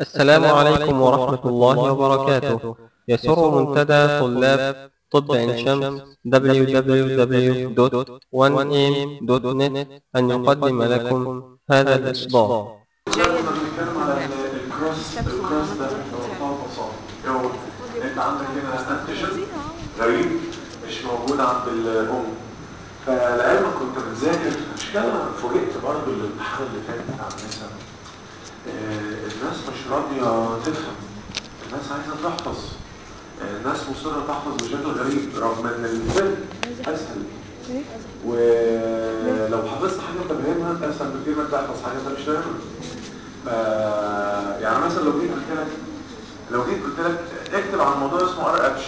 السلام عليكم ورحمة الله وبركاته يسر منتدى طلاب طب عين شمس www.1am.net أن يقدم لكم هذا الإصدار كنا بنتكلم على الكروس الكروس ده هو فصال هو انت عندك هنا انتيجن غريب مش موجود عند الام فلعلمك كنت بتذاكر مش كده انا فوجئت برضه الامتحان اللي فات بتاع النسا آه، الناس مش راضيه تفهم الناس عايزه تحفظ آه، الناس مصره تحفظ بشكل غريب رغم ان الفهم اسهل ولو حفظت حاجه انت فاهمها اسهل بكتير ما تحفظ حاجه انت مش فاهمها ف يعني مثلا لو جيت قلت لك لو جيت قلت لك اكتب عن موضوع اسمه ار اتش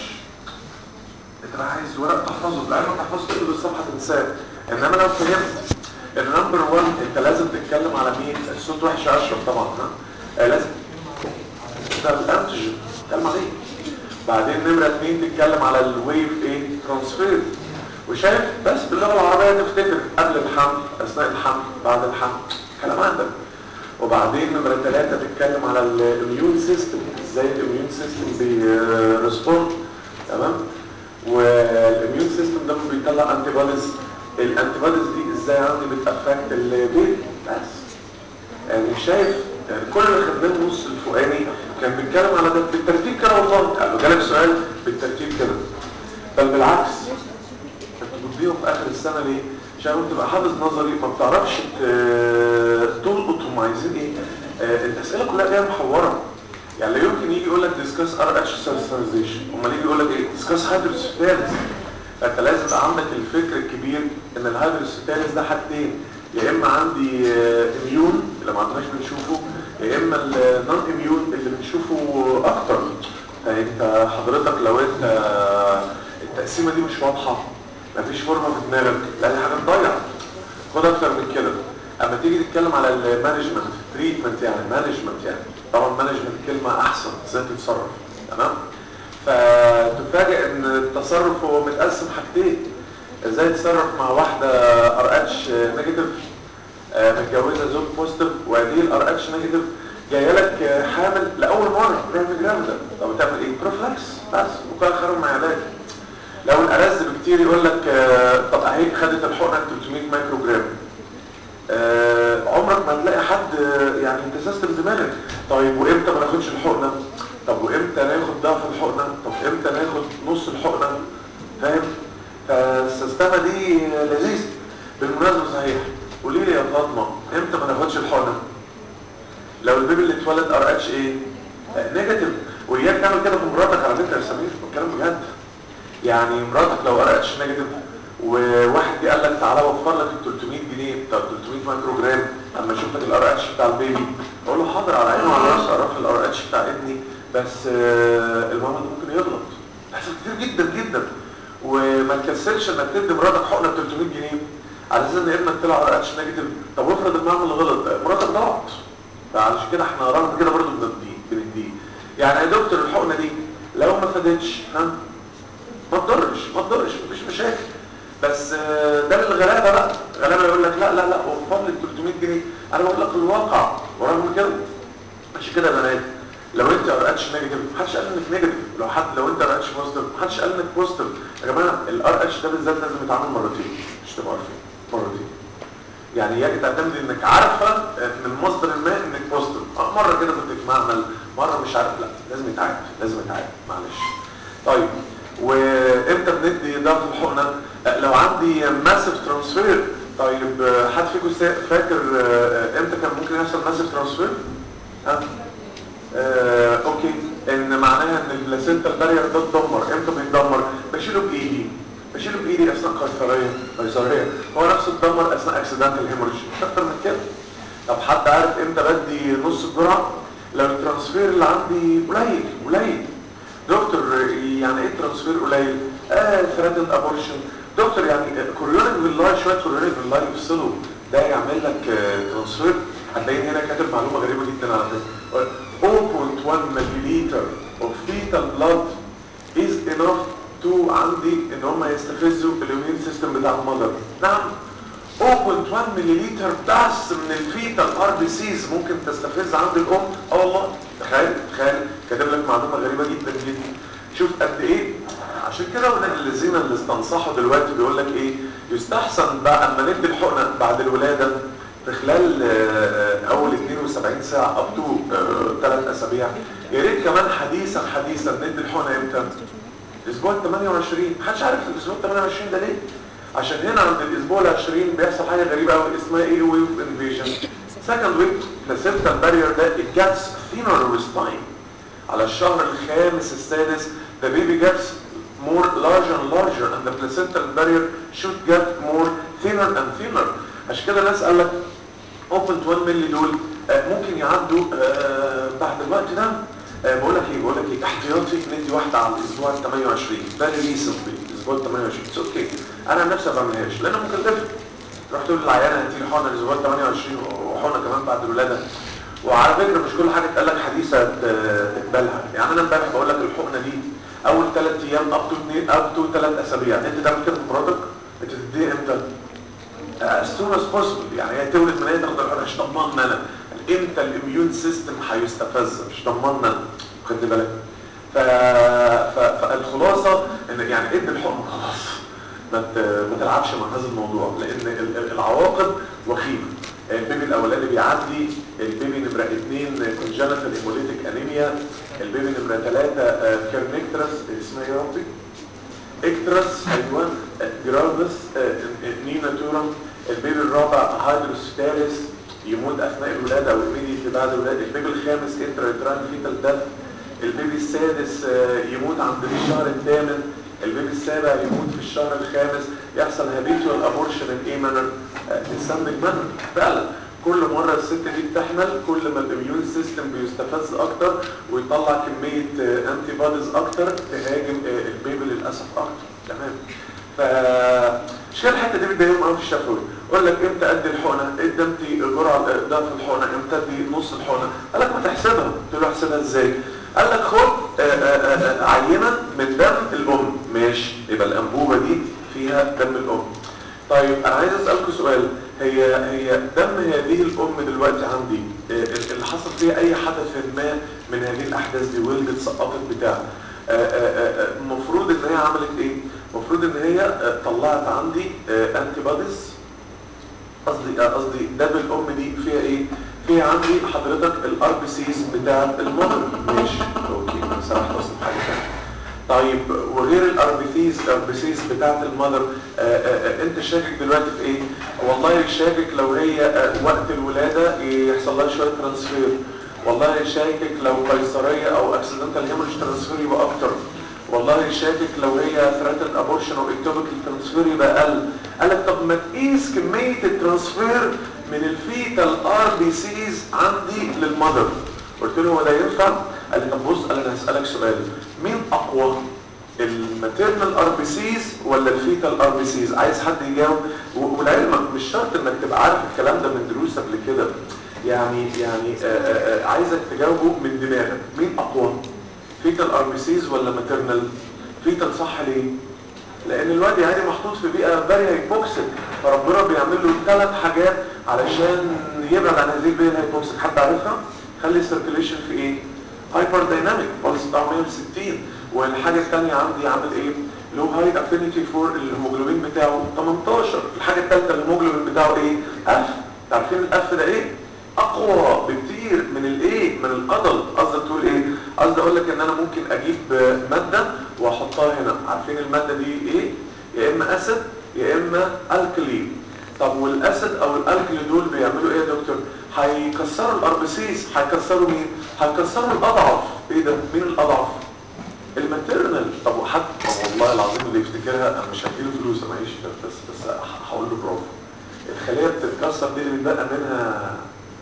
انت بقى عايز ورق تحفظه لعلمك تحفظه تكتب الصفحه تنساه انما لو فهمت النمبر 1 انت لازم تتكلم على مين الصوت وحش اشرف طبعا ها آه لازم ده الانتيجين تتكلم عليه بعدين نمره 2 تتكلم على الويف ايه ترانسفير وشايف بس باللغه العربيه تفتكر قبل الحمل اثناء الحمل بعد الحمل كلام عندك وبعدين نمرة ثلاثة تتكلم على الاميون سيستم ازاي الاميون سيستم بيرسبوند تمام والاميون سيستم ده بيطلع انتي بوديز الانتي بوديز دي ازاي عندي بتافكت البيت بس يعني شايف يعني كل اللي خدناه النص الفوقاني كان بيتكلم على ده بالترتيب كده والله يعني لو جالك سؤال بالترتيب كده بل بالعكس انتوا بتضيعوا في اخر السنه ليه؟ عشان انت تبقى حافظ نظري ما بتعرفش ت- تلقط هم عايزين ايه آه، الاسئله كلها جايه محوره يعني لا يمكن يجي يقول لك ديسكاس ار اتش سنسيتايزيشن امال يجي يقول لك ايه ديسكاس هيدروسيتاليز فانت لازم يبقى عندك الفكر الكبير ان الهيدروسيتاليز ده حاجتين يا اما عندي اميون اللي ما عندناش بنشوفه يا اما النون اميون اللي بنشوفه اكتر فانت حضرتك لو انت التقسيمه دي مش واضحه مفيش فورمه في دماغك لا دي حاجه تضيع خد اكتر من كده اما تيجي تتكلم على المانجمنت تريتمنت يعني مانجمنت يعني طبعا مانجمنت كلمه احسن ازاي تتصرف تمام فتفاجئ ان التصرف هو متقسم حاجتين ازاي تتصرف مع واحده ار اتش نيجاتيف متجوزه زوج بوزيتيف وهذه الار اتش نيجاتيف جايه لك حامل لاول مره بريفي جرافيدا طب تعمل ايه بروفلاكس بس وكان خير مع علاج لو الارز بكتير يقول لك آه، طب اهي خدت الحقنه 300 مايكرو جرام آه، عمرك ما هتلاقي حد آه، يعني انت سيستم دماغك طيب وامتى ما ناخدش الحقنه طب وامتى ناخد ضعف الحقنه طب امتى ناخد نص الحقنه فاهم فالسيستمه دي لذيذ بالمناسبه صحيح قولي لي يا فاطمه امتى ما ناخدش الحقنه لو البيبي اللي اتولد ار اتش ايه آه، نيجاتيف واياك تعمل كده في مراتك على فكره يا سمير الكلام بجد يعني مراتك لو ار اتش نيجاتيف وواحد جه قال لك تعالى اوفر لك ال 300 جنيه بتاع 300 مايكرو جرام اما اشوف لك الار اتش بتاع البيبي اقول له حاضر على عيني وعلى راسي اروح الار اتش بتاع ابني بس آه، المهم ده ممكن يغلط بيحصل كتير جدا جدا وما تكسلش انك تدي مراتك حقنه ب 300 جنيه على اساس ان ابنك طلع ار اتش نيجاتيف طب افرض المعمل غلط مراتك ضاعت فعشان كده احنا رغم كده برضه بنديه بنديه يعني يا دكتور الحقنه دي لو ما فادتش ها ما تضرش ما تضرش مفيش مشاكل بس آه، ده للغلابه بقى غلابه يقول لك لا لا لا وفر لي 300 جنيه انا بقول لك الواقع ورغم كده عشان كده يا بنات لو انت ار اتش نيجاتيف محدش قال انك نيجاتيف لو حد لو انت ار اتش بوزيتيف محدش قال انك بوزيتيف يا جماعه الار اتش ده بالذات لازم يتعامل مرتين مش تبقى عارفين مرتين يعني يجب تعتمد انك عارفه من مصدر ما انك بوزيتيف آه، مره كده كنت في معمل مره مش عارف لا لازم يتعاد لازم يتعاد معلش طيب وامتى بندي ضغط الحقنه آه، لو عندي ماسيف ترانسفير طيب آه، حد فيكم سا- فاكر آه، امتى كان ممكن يحصل ماسيف ترانسفير ها آه، اوكي ان معناها ان البلاسينتا البارير ده اتدمر امتى بيتدمر بشيله بايدي بشيله بايدي اثناء قيصريه قيصريه هو نفسه اتدمر اثناء اكسيدنتال هيموريج مش اكتر من كده طب حد عارف امتى بدي نص الجرعه لو الترانسفير اللي عندي قليل قليل دكتور يعني ايه ترانسفير قليل اه ثريتند ابورشن دكتور يعني كوريونيك فيلاي شويه كوريونيك فيلاي يفصلوا ده يعمل لك آه، ترانسفير هتلاقيني هنا كاتب معلومه غريبه جدا على فكره 0.1 مليلتر of fetal blood is enough to عندي ان هم يستفزوا الاميون سيستم بتاع المذر نعم 0.1 مليلتر بس من الفيتال ار بي سيز ممكن تستفز عند الام اه والله تخيل تخيل كاتب لك معلومه غريبه جدا جدا شوف قد ايه عشان كده ولاد الذين اللي استنصحوا دلوقتي بيقول لك ايه يستحسن بقى اما ندي الحقنه بعد الولاده في خلال اول 72 ساعه اب تو 3 اسابيع يا ريت كمان حديثا حديثا ندي الحقنه امتى؟ الاسبوع 28 محدش عارف الاسبوع 28 ده ليه؟ عشان هنا عند الاسبوع ال 20 بيحصل حاجه غريبه قوي اسمها ايه ويف انفيجن سكند ويك بلاسيبتا بارير ده it gets thinner with time على الشهر الخامس السادس the baby gets more larger and larger and the placental barrier should get more thinner and thinner عشان كده الناس قال لك open 12 مللي دول آه ممكن يعدوا آه بعد الوقت ده آه بقول لك ايه بقول لك ايه احتياطي ندي واحده على الاسبوع ال 28 very recently الاسبوع ال 28 اتس اوكي انا عن نفسي ما بعملهاش لان مكلفه رحت تقول للعيانه هاتي لي حقنه الاسبوع ال 28 وحقنه كمان بعد الولاده وعلى فكره مش كل حاجه اتقال لك حديثه تقبلها يعني انا امبارح بقول لك الحقنه دي اول ثلاث ايام اب تو 2 اب تو 3 اسابيع انت تعمل كده في مراتك انت تديها امتى؟ as soon as possible يعني هي تولد من هي تاخد الحقنه مش ضمان انا امتى الاميون سيستم هيستفز مش ضمان انا خد بالك ف... ف... فالخلاصه ان يعني ادي الحقنه خلاص ما ما تلعبش مع هذا الموضوع لان العواقب وخيمه البيبي الاولاني بيعدي البيبي نمره اثنين كونجنتال هيموليتيك انيميا البيبي نمره ثلاثه كيرنيكترس اسمها يا ربي اكترس ايوه جرافس نيناتورم البيبي الرابع هايدروسفاليس يموت اثناء الولاده او ايميديتلي بعد الولاده البيبي الخامس انترا فيتال ديث البيبي السادس يموت عند الشهر الثامن البيبي السابع يموت في الشهر الخامس يحصل هابيتوال ابورشن الايه مانر ديسندنج مانر فعلا كل مرة الست دي بتحمل كل ما الاميون سيستم بيستفز اكتر ويطلع كمية انتي بوديز اكتر تهاجم البيبي للاسف اكتر تمام ف مش كده الحته دي بتضايقهم قوي في الشفوي يقول لك امتى ادي الحقنه ادي امتى جرعه ضعف الحقنه امتى ادي نص الحقنه قال لك ما تحسبها قلت له احسبها ازاي قال لك خد عينه من دم الام ماشي يبقى الانبوبه دي فيها دم الام طيب انا عايز اسالكم سؤال هي هي دم هذه الام دلوقتي عندي اللي حصل فيها اي حدث ما من هذه الاحداث دي ولدت سقطت بتاع المفروض ان هي عملت ايه المفروض ان هي طلعت عندي انتي بوديز قصدي قصدي دم الام دي فيها ايه فيها عندي حضرتك الار بي سيز بتاع المضر ماشي اوكي انا سرحت اصلا حاجه ثانيه طيب وغير الار بي سيز الار بي سيز بتاعت المذر انت شاكك دلوقتي في ايه والله شاكك لو هي آه وقت الولاده يحصل لها شويه ترانسفير والله شاكك لو قيصريه او اكسيدنتال هيموريج ترانسفير يبقى اكتر والله شاكك لو هي ثريتن ابورشن او اكتوبيك الترانسفير يبقى اقل قال لك طب ما تقيس كميه الترانسفير من الفيتال ار بي سيز عندي للمذر قلت له هو ده ينفع قال لي طب بص قال انا هسالك سؤال مين اقوى الماتيرنال ار بي سيز ولا الفيتال ار بي سيز عايز حد يجاوب ولعلمك مش شرط انك تبقى عارف الكلام ده من دروس قبل كده يعني يعني آآ آآ عايزك تجاوبه من دماغك مين اقوى فيتال ار بي سيز ولا ماتيرنال فيتال صح ليه لان الواد يعني محطوط في بيئه فيري هايبوكسيك فربنا بيعمل له ثلاث حاجات علشان يبعد عن هذه البيئه الهايبوكسيك حد عارفها خلي السيركيليشن في ايه هايبر دايناميك بلس بتاعه 160 والحاجه الثانيه عندي عامل ايه لو هاي افينيتي فور الهيموجلوبين بتاعه 18 الحاجه الثالثه الهيموجلوبين بتاعه ايه اف عارفين الاف ده ايه اقوى بكتير من الايه من القدل قصدك تقول ايه قصدي اقول لك ان انا ممكن اجيب ماده واحطها هنا عارفين الماده دي ايه يا اما اسيد يا اما الكلي طب والاسيد او الالكلي دول بيعملوا ايه يا دكتور هيكسروا الاربسيس هيكسروا مين هيكسروا الاضعف ايه ده مين الاضعف الماتيرنال طب وحد طب والله العظيم اللي يفتكرها انا مش هديله فلوس انا معيش بس بس هقول له برافو الخليه بتتكسر دي اللي بيتبقى منها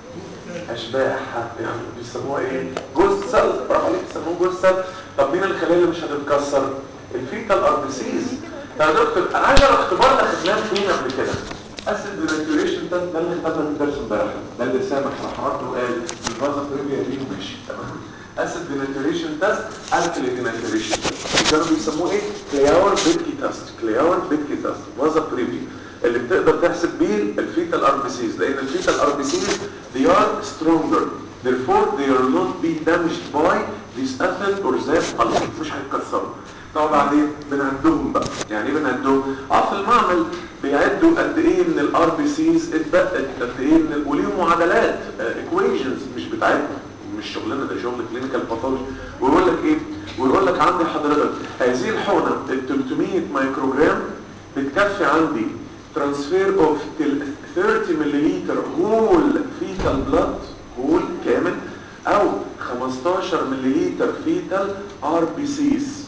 اشباح يعني بيسموها ايه جوز سيل برافو عليك بيسموه جوز سيل طب مين الخلايا اللي مش هتتكسر الفيتال اربسيس طب يا دكتور انا عايز اعرف اختبار اللي خدناه فين قبل كده اسيد ريجوليشن ده ده اللي خدنا في الدرس امبارح ده اللي سامح راح رد وقال الفازا بريفيا دي ماشي تمام اسيد ديناتوريشن تيست الكلي ديناتوريشن كانوا بيسموه ايه كلياور بيتكي تيست كلياور بيتكي تيست فازا بريفيا اللي بتقدر تحسب بيه الفيتال ار بي سيز لان الفيتال ار بي سيز they are stronger therefore they will not be damaged by this acid or that alcohol مش هيتكسروا طب بعدين بنعدهم بقى يعني ايه بنعدهم اه في المعمل بيعدوا قد ايه من الار بي سيز اتبقت قد ايه من وليهم معادلات ايكويشنز مش بتاعتنا مش شغلنا ده شغل كلينيكال باثولوجي ويقول لك ايه ويقول لك عندي حضرتك هذه الحقنه ال 300 مايكروجرام بتكفي عندي ترانسفير اوف 30 ملليلتر هول فيتال بلاد هول كامل او 15 ملليلتر فيتال ار بي سيز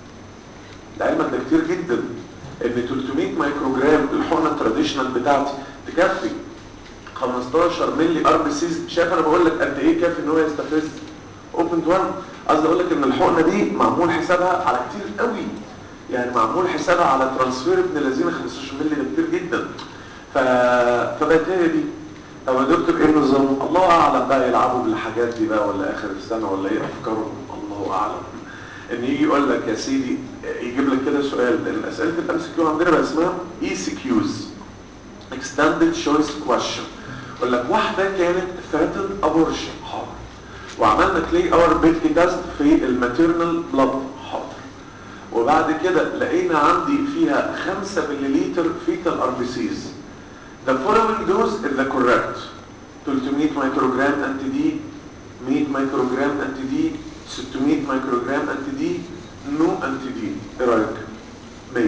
لعلمك ده كتير جدا ان 300 مايكروجرام الحقنه التراديشنال بتاعتي تكفي 15 مللي ار بي سيز شايف انا بقول لك قد ايه كافي ان هو يستفز اوبن 1 قصدي اقول لك ان الحقنه دي معمول حسابها على كتير قوي يعني معمول حسابها على ترانسفير ابن الذين 15 مللي ده كتير جدا ف فبقت هي دي طب يا دكتور ايه النظام الله اعلم بقى يلعبوا بالحاجات دي بقى ولا اخر السنه ولا ايه افكارهم الله اعلم ان يجي يقول لك يا سيدي يجيب لك كده سؤال لان اسئله الام سي كيو عندنا بقى اسمها اي سي كيوز extended choice question يقول لك واحده كانت threatened abortion حاضر وعملنا كلي اور بيتكي تيست في الماتيرنال بلاد حاضر وبعد كده لقينا عندي فيها 5 ملليلتر فيتال ار بي سيز The following dose is the correct 300 مايكروجرام انتي دي 100 مايكروجرام انتي دي 600 مايكروجرام انتي دي نو انتي دي ايه رايك 100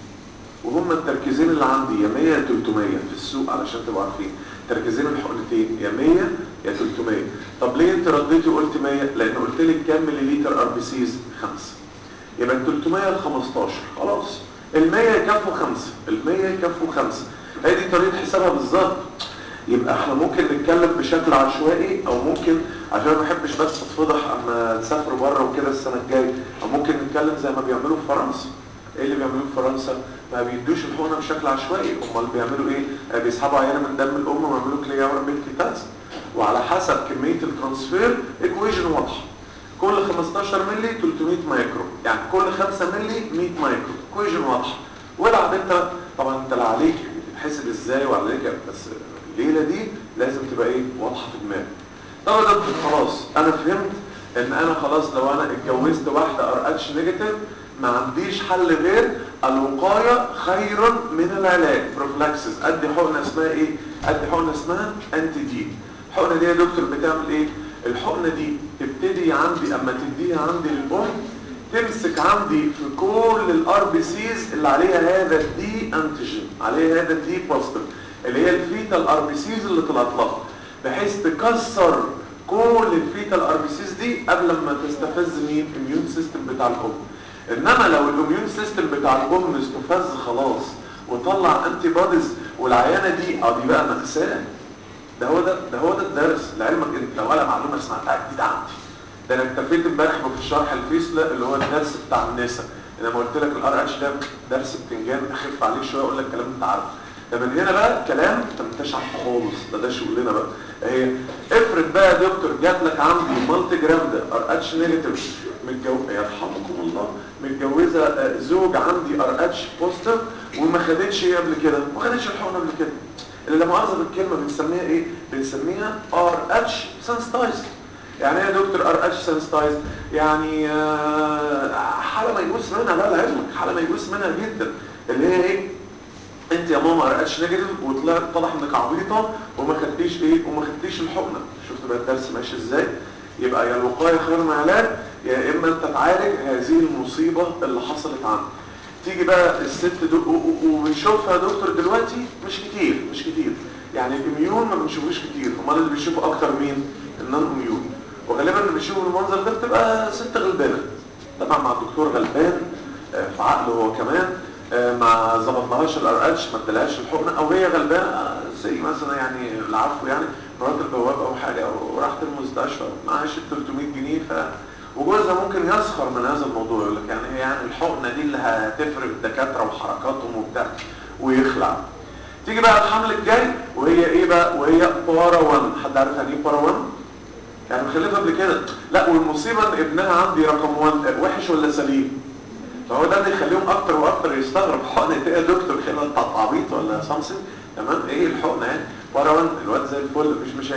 وهم التركيزين اللي عندي يا 100 يا 300 في السوق علشان تبقوا عارفين تركيزين الحقنتين يا 100 يا 300 طب ليه انت رديتي وقلت 100 لان قلت لك كام مليلتر ار بي سيز 5 يبقى ال 300 ل 15 خلاص ال 100 يكفوا 5 ال 100 يكفوا 5 هي دي طريقه حسابها بالظبط يبقى احنا ممكن نتكلم بشكل عشوائي او ممكن عشان ما بحبش بس اتفضح اما تسافروا بره وكده السنه الجايه او ممكن نتكلم زي ما بيعملوا في فرنسا ايه اللي بيعملوه في فرنسا ما بيدوش الحقنه بشكل عشوائي امال بيعملوا ايه آه بيسحبوا عينه من دم الام ويعملوا كلي اور بيلكي تيست وعلى حسب كميه الترانسفير ايكويشن واضحه كل 15 مللي 300 مايكرو يعني كل 5 مللي 100 مايكرو ايكويشن واضحه والعب انت طبعا انت لا عليك حسب ازاي وعليك بس الليله دي لازم تبقى ايه واضحه في دماغك طب يا دكتور خلاص انا فهمت ان انا خلاص لو انا اتجوزت واحده ار اتش نيجاتيف ما عنديش حل غير الوقايه خير من العلاج بروفلاكسس ادي حقنه اسمها ايه ادي حقنه اسمها انتي دي الحقنه دي يا دكتور بتعمل ايه الحقنه دي تبتدي عندي اما تديها عندي للام تمسك عندي في كل الار بي سيز اللي عليها هذا الدي انتيجين عليها هذا الدي بوزيتيف اللي هي الفيتال ار بي سيز اللي طلعت لها بحيث تكسر كل الفيتال ار بي سيز دي قبل ما تستفز مين الاميون سيستم بتاع الام انما لو الاميون سيستم بتاع الام استفز خلاص وطلع انتي بوديز والعيانه دي اه دي بقى مأساة ده هو ده ده هو ده الدرس لعلمك انت لو انا معلومه سمعتها جديده عندي ده انا اكتفيت امبارح في الشرح الفيصل اللي هو الدرس بتاع النساء انا ما قلت لك الار اتش ده درس بتنجان اخف عليه شويه اقول لك كلام انت عارفه ده من هنا بقى كلام انت ما انتش عارفه خالص ده ده شغلنا بقى هي افرض بقى يا دكتور جات لك عندي مالتي جرام ده ار اتش نيجاتيف متجوز يرحمكم الله متجوزه زوج عندي ار اتش بوزيتيف وما خدتش ايه قبل كده ما خدتش الحقنه قبل كده اللي لما اعظم الكلمه بنسميها ايه بنسميها ار اتش سنسيتايز يعني ايه يا دكتور ار اتش سنسيتايز يعني حاله ميؤوس منها بقى لعلمك حاله ميؤوس منها جدا اللي هي ايه انت يا ماما ار اتش نيجاتيف وطلعت طلع انك عبيطه وما خدتيش ايه وما خدتيش الحقنه شفت بقى الدرس ماشي ازاي يبقى يا الوقايه خير من العلاج يا اما انت تعالج هذه المصيبه اللي حصلت عندك تيجي بقى الست وبنشوفها يا دكتور دلوقتي مش كتير مش كتير يعني الاميون ما بنشوفوش كتير امال اللي بيشوفوا اكتر مين النون اميون وغالبا اللي بيشوفوا المنظر ده بتبقى ست غلبانه طبعا مع الدكتور غلبان في عقله هو كمان ما ظبطلهاش الار اتش ما ادالهاش الحقنه او هي غلبانه زي مثلا يعني العفو يعني مرات البواب او حاجه او راحت المستشفى معهاش 300 جنيه ف وجوزها ممكن يسخر من هذا الموضوع يقول لك يعني هي يعني الحقنه دي اللي هتفرق الدكاتره وحركاتهم وبتاع ويخلع تيجي بقى الحمل الجاي وهي ايه بقى وهي بارا 1 حد عارف يعني ايه بارا 1 يعني مخلفه قبل كده لا والمصيبه ان ابنها عندي رقم 1 وحش ولا سليم فهو ده اللي يخليهم اكتر واكتر يستغرب حقنه ايه يا دكتور كده انت عبيط ولا سامسونج تمام ايه الحقنه يعني بارا 1 الواد زي الفل مفيش مشاكل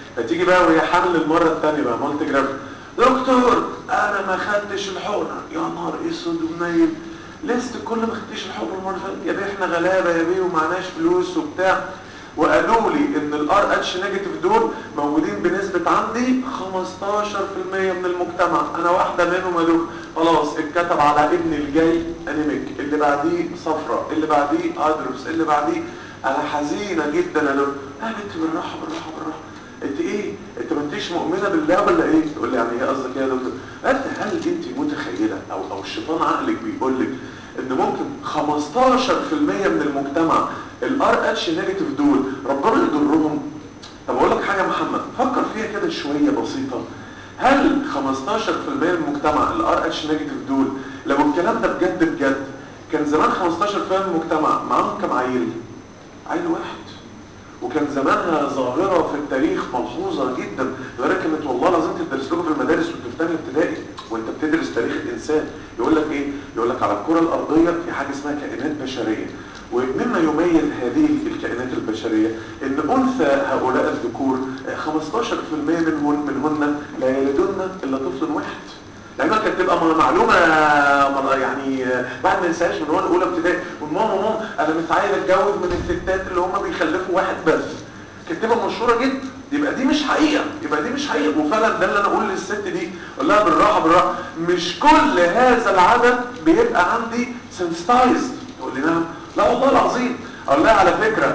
فتيجي بقى وهي حامل المره الثانيه بقى مالتي جرام دكتور انا ما خدتش الحقنه يا نهار اسود ومنيل لست كل ما خدتش الحقنه المره اللي فاتت يا بيه احنا غلابه يا بيه ومعناش فلوس وبتاع وقالوا لي ان الار اتش نيجاتيف دول موجودين بنسبة عندي 15% من المجتمع انا واحدة منهم قالوا خلاص اتكتب على ابني الجاي انيميك اللي بعديه صفرة اللي بعديه ادربس اللي بعديه انا حزينة جدا قالوا لا يا بنت بالراحة بالراحة بالراحة انت ايه انت ما انتش مؤمنة بالله ولا ايه تقول لي يعني ايه قصدك ايه يا دكتور انت هل انت متخيلة او او الشيطان عقلك بيقول لك ان ممكن 15% من المجتمع الار اتش نيجاتيف دول ربنا يضرهم طب اقول لك حاجه يا محمد فكر فيها كده شويه بسيطه هل 15% من المجتمع الار اتش نيجاتيف دول لو الكلام ده بجد بجد كان زمان 15% من المجتمع معاهم كام عيل عيل واحد وكان زمانها ظاهرة في التاريخ ملحوظة جدا لذلك كانت والله لازم تدرس لكم في المدارس وانت في ثانيه ابتدائي وانت بتدرس تاريخ الانسان يقول لك ايه يقول لك على الكرة الارضية في حاجة اسمها كائنات بشرية ومما يميز هذه الكائنات البشرية ان انثى هؤلاء الذكور 15% منهن منهن لا يلدن الا طفل واحد لانها كانت تبقى معلومه يعني بعد ما ننساهاش من وانا اولى ابتدائي والماما ماما انا متعايز اتجوز من الستات اللي هم بيخلفوا واحد بس كانت تبقى مشهوره جدا يبقى دي مش حقيقه يبقى دي مش حقيقه وفعلا ده اللي انا اقول للست دي اقول لها بالراحه بالراحه مش كل هذا العدد بيبقى عندي سنسيتايزد تقول لي نعم لا والله العظيم اقول لها على فكره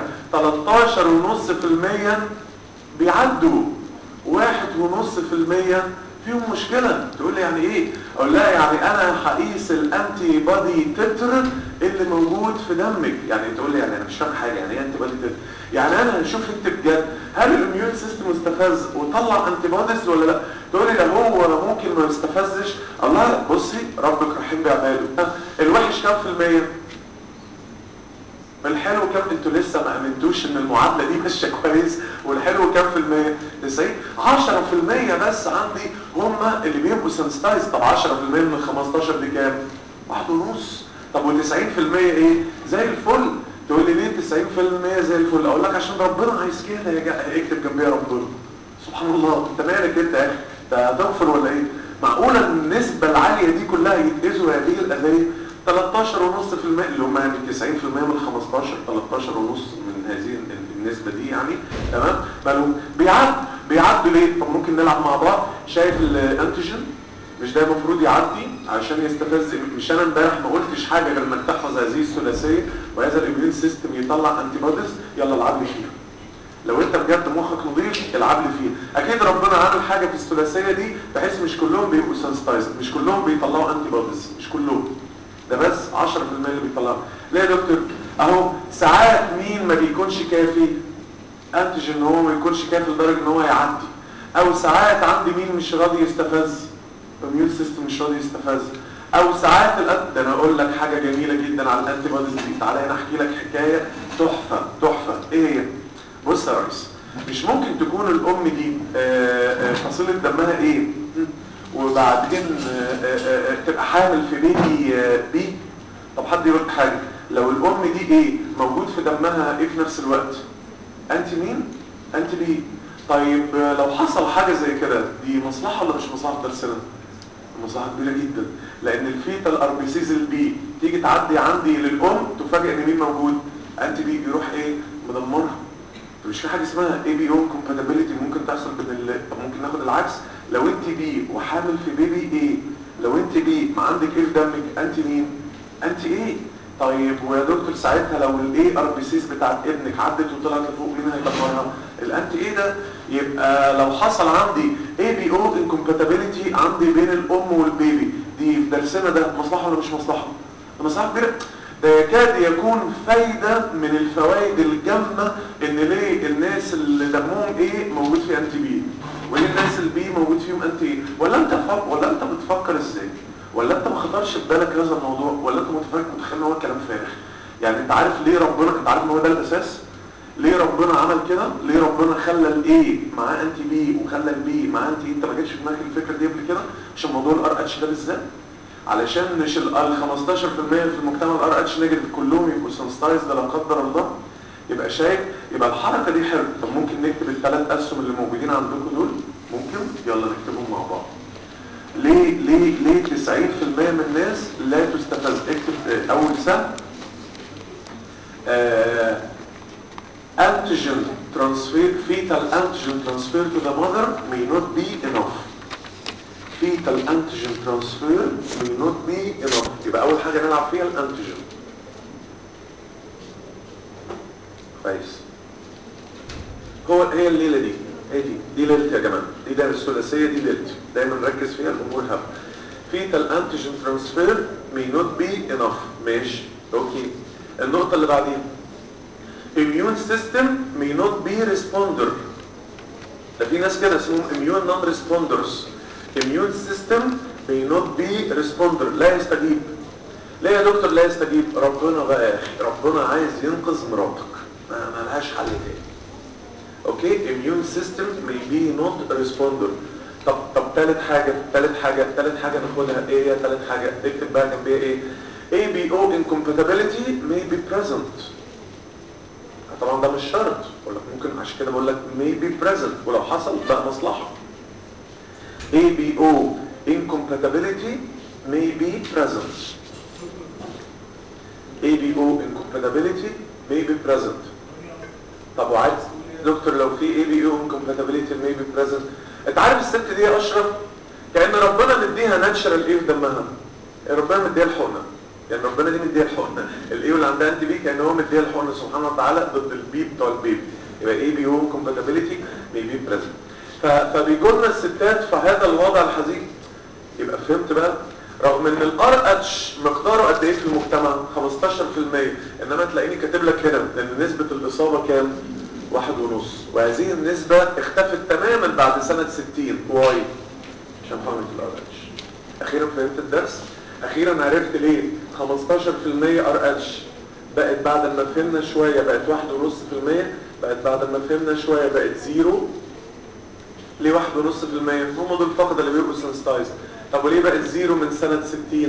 13.5% بيعدوا واحد ونص في المية فيهم مشكلة تقول لي يعني ايه اقول لها يعني انا هقيس الانتي بادي تتر اللي موجود في دمك يعني تقول لي يعني انا مش فاهم حاجة يعني ايه انتي بادي تتر يعني انا هشوف انت بجد هل الاميون سيستم استفز وطلع انتي باديز ولا لا تقول لي لا هو ممكن ما يستفزش الله بصي ربك رحيم بعباده الوحش كام في المية الحلو كام انتوا لسه ما امنتوش ان المعادله دي ماشيه كويس والحلو كام في المية 90 10% بس عندي هم اللي بيبقوا سنسيتايز طب 10% من ال 15 دي كام واحد ونص طب و90% ايه زي الفل تقول لي ليه 90% زي الفل اقول لك عشان ربنا عايز كده يا جا اكتب جنبيها ربنا سبحان الله انت مالك انت يا اخي انت هتغفر ولا ايه معقوله النسبه العاليه دي كلها يتاذوا هذه الاذيه 13 ونص في المية اللي هم يعني 90% من 15 13 ونص من هذه النسبة دي يعني تمام بل بيعد بيعدوا ليه طب ممكن نلعب مع بعض شايف الانتيجين مش ده المفروض يعدي عشان يستفز مش انا امبارح ما قلتش حاجه غير انك تحفظ هذه الثلاثيه وهذا الاميون سيستم يطلع انتي بوديز يلا العب لي فيها لو انت بجد مخك نظيف العب لي فيها اكيد ربنا عامل حاجه في الثلاثيه دي بحيث مش كلهم بيبقوا سنسيتايزد مش كلهم بيطلعوا انتي بوديز مش كلهم ده بس 10% اللي بيطلعوا ليه يا دكتور اهو ساعات مين ما بيكونش كافي انتيجين هو ما يكونش كافي لدرجه ان هو يعدي او ساعات عندي مين مش راضي يستفز الاميون سيستم مش راضي يستفز او ساعات الأد... ده انا اقول لك حاجه جميله جدا على الانتي بوديز دي تعالى هنا احكي لك حكايه تحفه تحفه ايه هي بص يا ريس مش ممكن تكون الام دي فصيله دمها ايه وبعدين تبقى حامل في بيبي بي طب حد يقول حاجه لو الام دي ايه موجود في دمها ايه في نفس الوقت انت مين انت بي طيب لو حصل حاجه زي كده دي مصلحه ولا مش مصلحه درسنا مصلحه كبيره جدا لان الفيتال اربيسيز البي تيجي تعدي عندي للام تفاجئ ان مين موجود انت بي بيروح ايه مدمرها مش في حاجه اسمها اي بي او كومباتيبيليتي ممكن تحصل بين ال... طب ممكن ناخد العكس لو انت بي وحامل في بيبي ايه لو انت بي ما عندك ايه في دمك انت مين انت ايه طيب ويا دكتور ساعتها لو الاي ار بي سيز بتاعت ابنك عدت وطلعت لفوق مين هيدمرها الانت ايه ده يبقى لو حصل عندي اي بي او انكومباتيبيليتي عندي بين الام والبيبي دي في درسنا ده مصلحه ولا مش مصلحه مصلحه كبيره ده يكاد يكون فايدة من الفوائد الجامة ان ليه الناس اللي دمهم ايه موجود في انتي بي وليه الناس اللي بي موجود فيهم انتي ايه ولا انت فك... ولا انت بتفكر ازاي ولا انت ما خطرش في بالك هذا الموضوع ولا انت متفكر متخيل ان هو كلام فارغ يعني انت عارف ليه ربنا انت عارف ان هو ده الاساس ليه ربنا عمل كده ليه ربنا خلى الاي معاه انتي بي وخلى البي معاه انتي انت ما جاتش في دماغك الفكره دي قبل كده عشان موضوع الار اتش ده بالذات علشان مش ال 15% في المجتمع الار اتش نيجاتيف كلهم يبقوا سنسيتايز ده لا قدر الله يبقى شايف يبقى الحركه دي حلوه طب ممكن نكتب الثلاث اسهم اللي موجودين عندكم دول ممكن يلا نكتبهم مع بعض ليه ليه ليه 90% من الناس لا تستفز اكتب اول سهم آه antigen transfer fetal antigen transfer to the mother may not be enough fetal antigen transfer may not be enough يبقى اول حاجه نلعب فيها الانتيجين كويس هو هي الليله دي هي دي دي ليلتي يا جماعه دي ده الثلاثيه دي ليلتي دايما نركز فيها الامور هب fetal antigen transfer may not be enough ماشي اوكي النقطه اللي بعديها immune system may not be responder ده في ناس كده اسمهم immune non responders immune system may not be responder لا يستجيب ليه يا دكتور لا يستجيب ربنا بقى يا اخي ربنا عايز ينقذ مراتك ما ما لهاش حل تاني اوكي immune system may be not responder طب طب ثالث حاجه ثالث حاجه ثالث حاجه ناخدها ايه هي ثالث حاجه اكتب بقى جنبيها ايه ABO incompatibility may be present طبعا ده مش شرط ولا ممكن عشان كده بقول لك may be present ولو حصل بقى مصلحه ABO incompatibility may be present ABO incompatibility may be present طب وعايز دكتور لو في ABO incompatibility may be present انت عارف الست دي يا اشرف كأن ربنا مديها ناتشرال ايه في دمها ربنا مديها الحقنه يعني ربنا دي مديها الحقنه الايه اللي عندها انتي بي كان هو مديها الحقنه سبحانه وتعالى ضد البي بتوع البيبي يبقى اي بي او كومباتيبيليتي مي بي بريزنت فبيجوا لنا الستات في هذا الوضع الحزين يبقى فهمت بقى رغم ان الار اتش مقداره قد ايه في المجتمع 15% انما تلاقيني كاتب لك هنا ان نسبه الاصابه كام واحد ونص وهذه النسبه اختفت تماما بعد سنه 60 واي عشان حرمه الار اتش اخيرا فهمت الدرس اخيرا عرفت ليه 15% ار اتش بقت بعد ما فهمنا شويه بقت 1.5% بقت بعد ما فهمنا شويه بقت زيرو ليه 1.5% هم دول فقط اللي بيبقوا سنسيتايز طب وليه بقت زيرو من سنه 60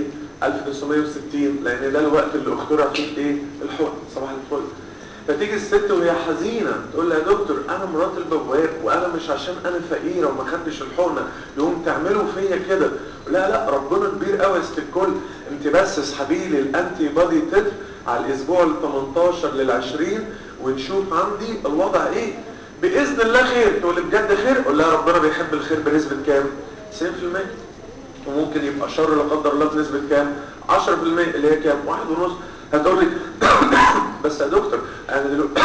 1960 لان ده الوقت اللي اخترع فيه ايه الحقن صباح الفل فتيجي الست وهي حزينه تقول لها يا دكتور انا مرات البواب وانا مش عشان انا فقيره وما خدتش الحقنه يقوم تعملوا فيا كده لا لا ربنا كبير قوي يا ست الكل انت بس اسحبي لي الانتي بادي تتر على الاسبوع ال 18 لل 20 ونشوف عندي الوضع ايه باذن الله خير تقول لي بجد خير قول لها ربنا بيحب الخير بنسبه كام 90% وممكن يبقى شر لا قدر الله بنسبه كام 10% اللي هي كام واحد ونص هتقول لي بس يا دكتور انا دلوقتي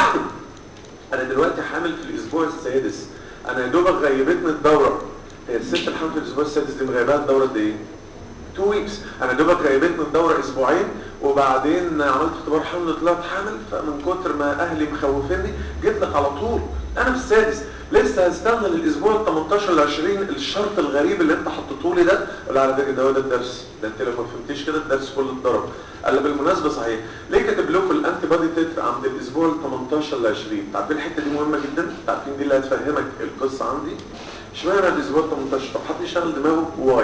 انا دلوقتي حامل في الاسبوع السادس انا يا دوبك غيبتني الدوره هي الست الحامل في الاسبوع السادس دي مغيباها الدوره قد ايه 2 ويكس انا دوبك غيبتني الدوره اسبوعين وبعدين عملت اختبار حمل طلعت حامل فمن كتر ما اهلي مخوفيني جيت لك على طول انا في السادس لسه هستنى للاسبوع ال 18 ل 20 الشرط الغريب اللي انت حطيته لي ده ولا على فكره ده هو ده الدرس ده انت لو ما فهمتيش كده الدرس كله اتضرب قال بالمناسبه صحيح ليه كاتب لكم الانتي بادي تتر عند الاسبوع ال 18 ل 20 عارفين الحته دي مهمه جدا عارفين دي اللي هتفهمك القصه عندي اشمعنى الاسبوع 18 طب حد يشغل دماغه واي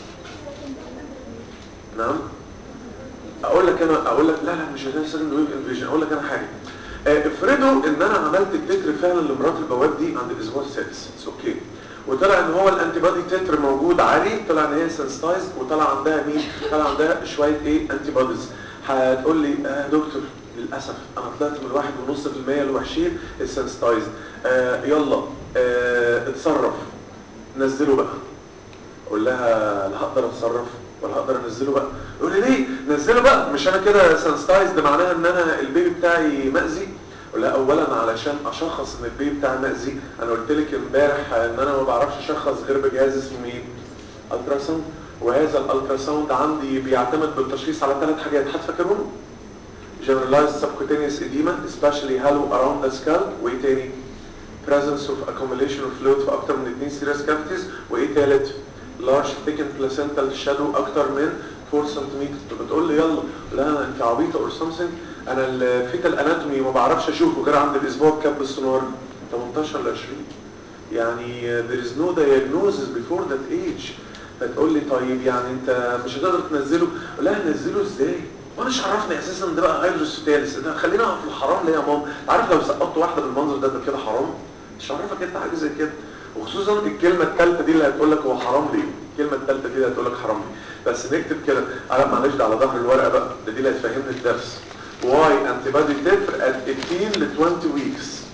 نعم اقول لك انا اقول لك لا لا مش هتنسى ويف انفيجن اقول لك انا حاجه افرضوا ان انا عملت التتر فعلا لمرات البواب دي عند الاسبوع السادس اوكي وطلع ان هو الانتي بادي تتر موجود عالي طلع ان هي سنسيتايز وطلع عندها مين طلع عندها شويه ايه انتي بوديز هتقول لي آه دكتور للاسف انا طلعت من واحد ونص في المية الوحشين السنسيتايز آه يلا آه اتصرف نزله بقى اقول لها لا هقدر اتصرف ولا هقدر انزله بقى يقول لي ليه نزله بقى مش انا كده سنسيتايز ده معناها ان انا البيبي بتاعي مأذي لا اولا علشان اشخص ان البيبي بتاعي مأذي انا قلت لك امبارح ان انا ما بعرفش اشخص غير بجهاز اسمه مين التراساوند وهذا الالتراساوند عندي بيعتمد بالتشخيص على ثلاث حاجات هتفكرهم generalized subcutaneous edema especially halo around the scalp وايه تاني presence of accumulation of fluid في اكتر من 2 serious cavities وايه تالت large thickened placental shadow اكتر من 4 سنتيمتر بتقول لي يلا لا انت عبيطه اور something انا الفيتال اناتومي ما بعرفش اشوفه غير عند الاسبوع بكام بالسونار 18 ل 20 يعني there is no diagnosis before that age فتقول لي طيب يعني انت مش هتقدر تنزله لا نزله ازاي وانا مش عرفني اساسا ان ده بقى هيدروستاليس ده خلينا في الحرام ليه يا ماما عارف لو سقطت واحده بالمنظر ده ده كده حرام مش عارفك انت حاجه زي كده وخصوصا الكلمه الثالثه دي اللي هتقول لك هو حرام ليه الكلمه الثالثه دي اللي هتقول لك حرام ليه بس نكتب كده انا معلش ده على ظهر الورقه بقى ده دي اللي هتفهمني الدرس واي انتي بادي تتر at 18 ل 20 ويكس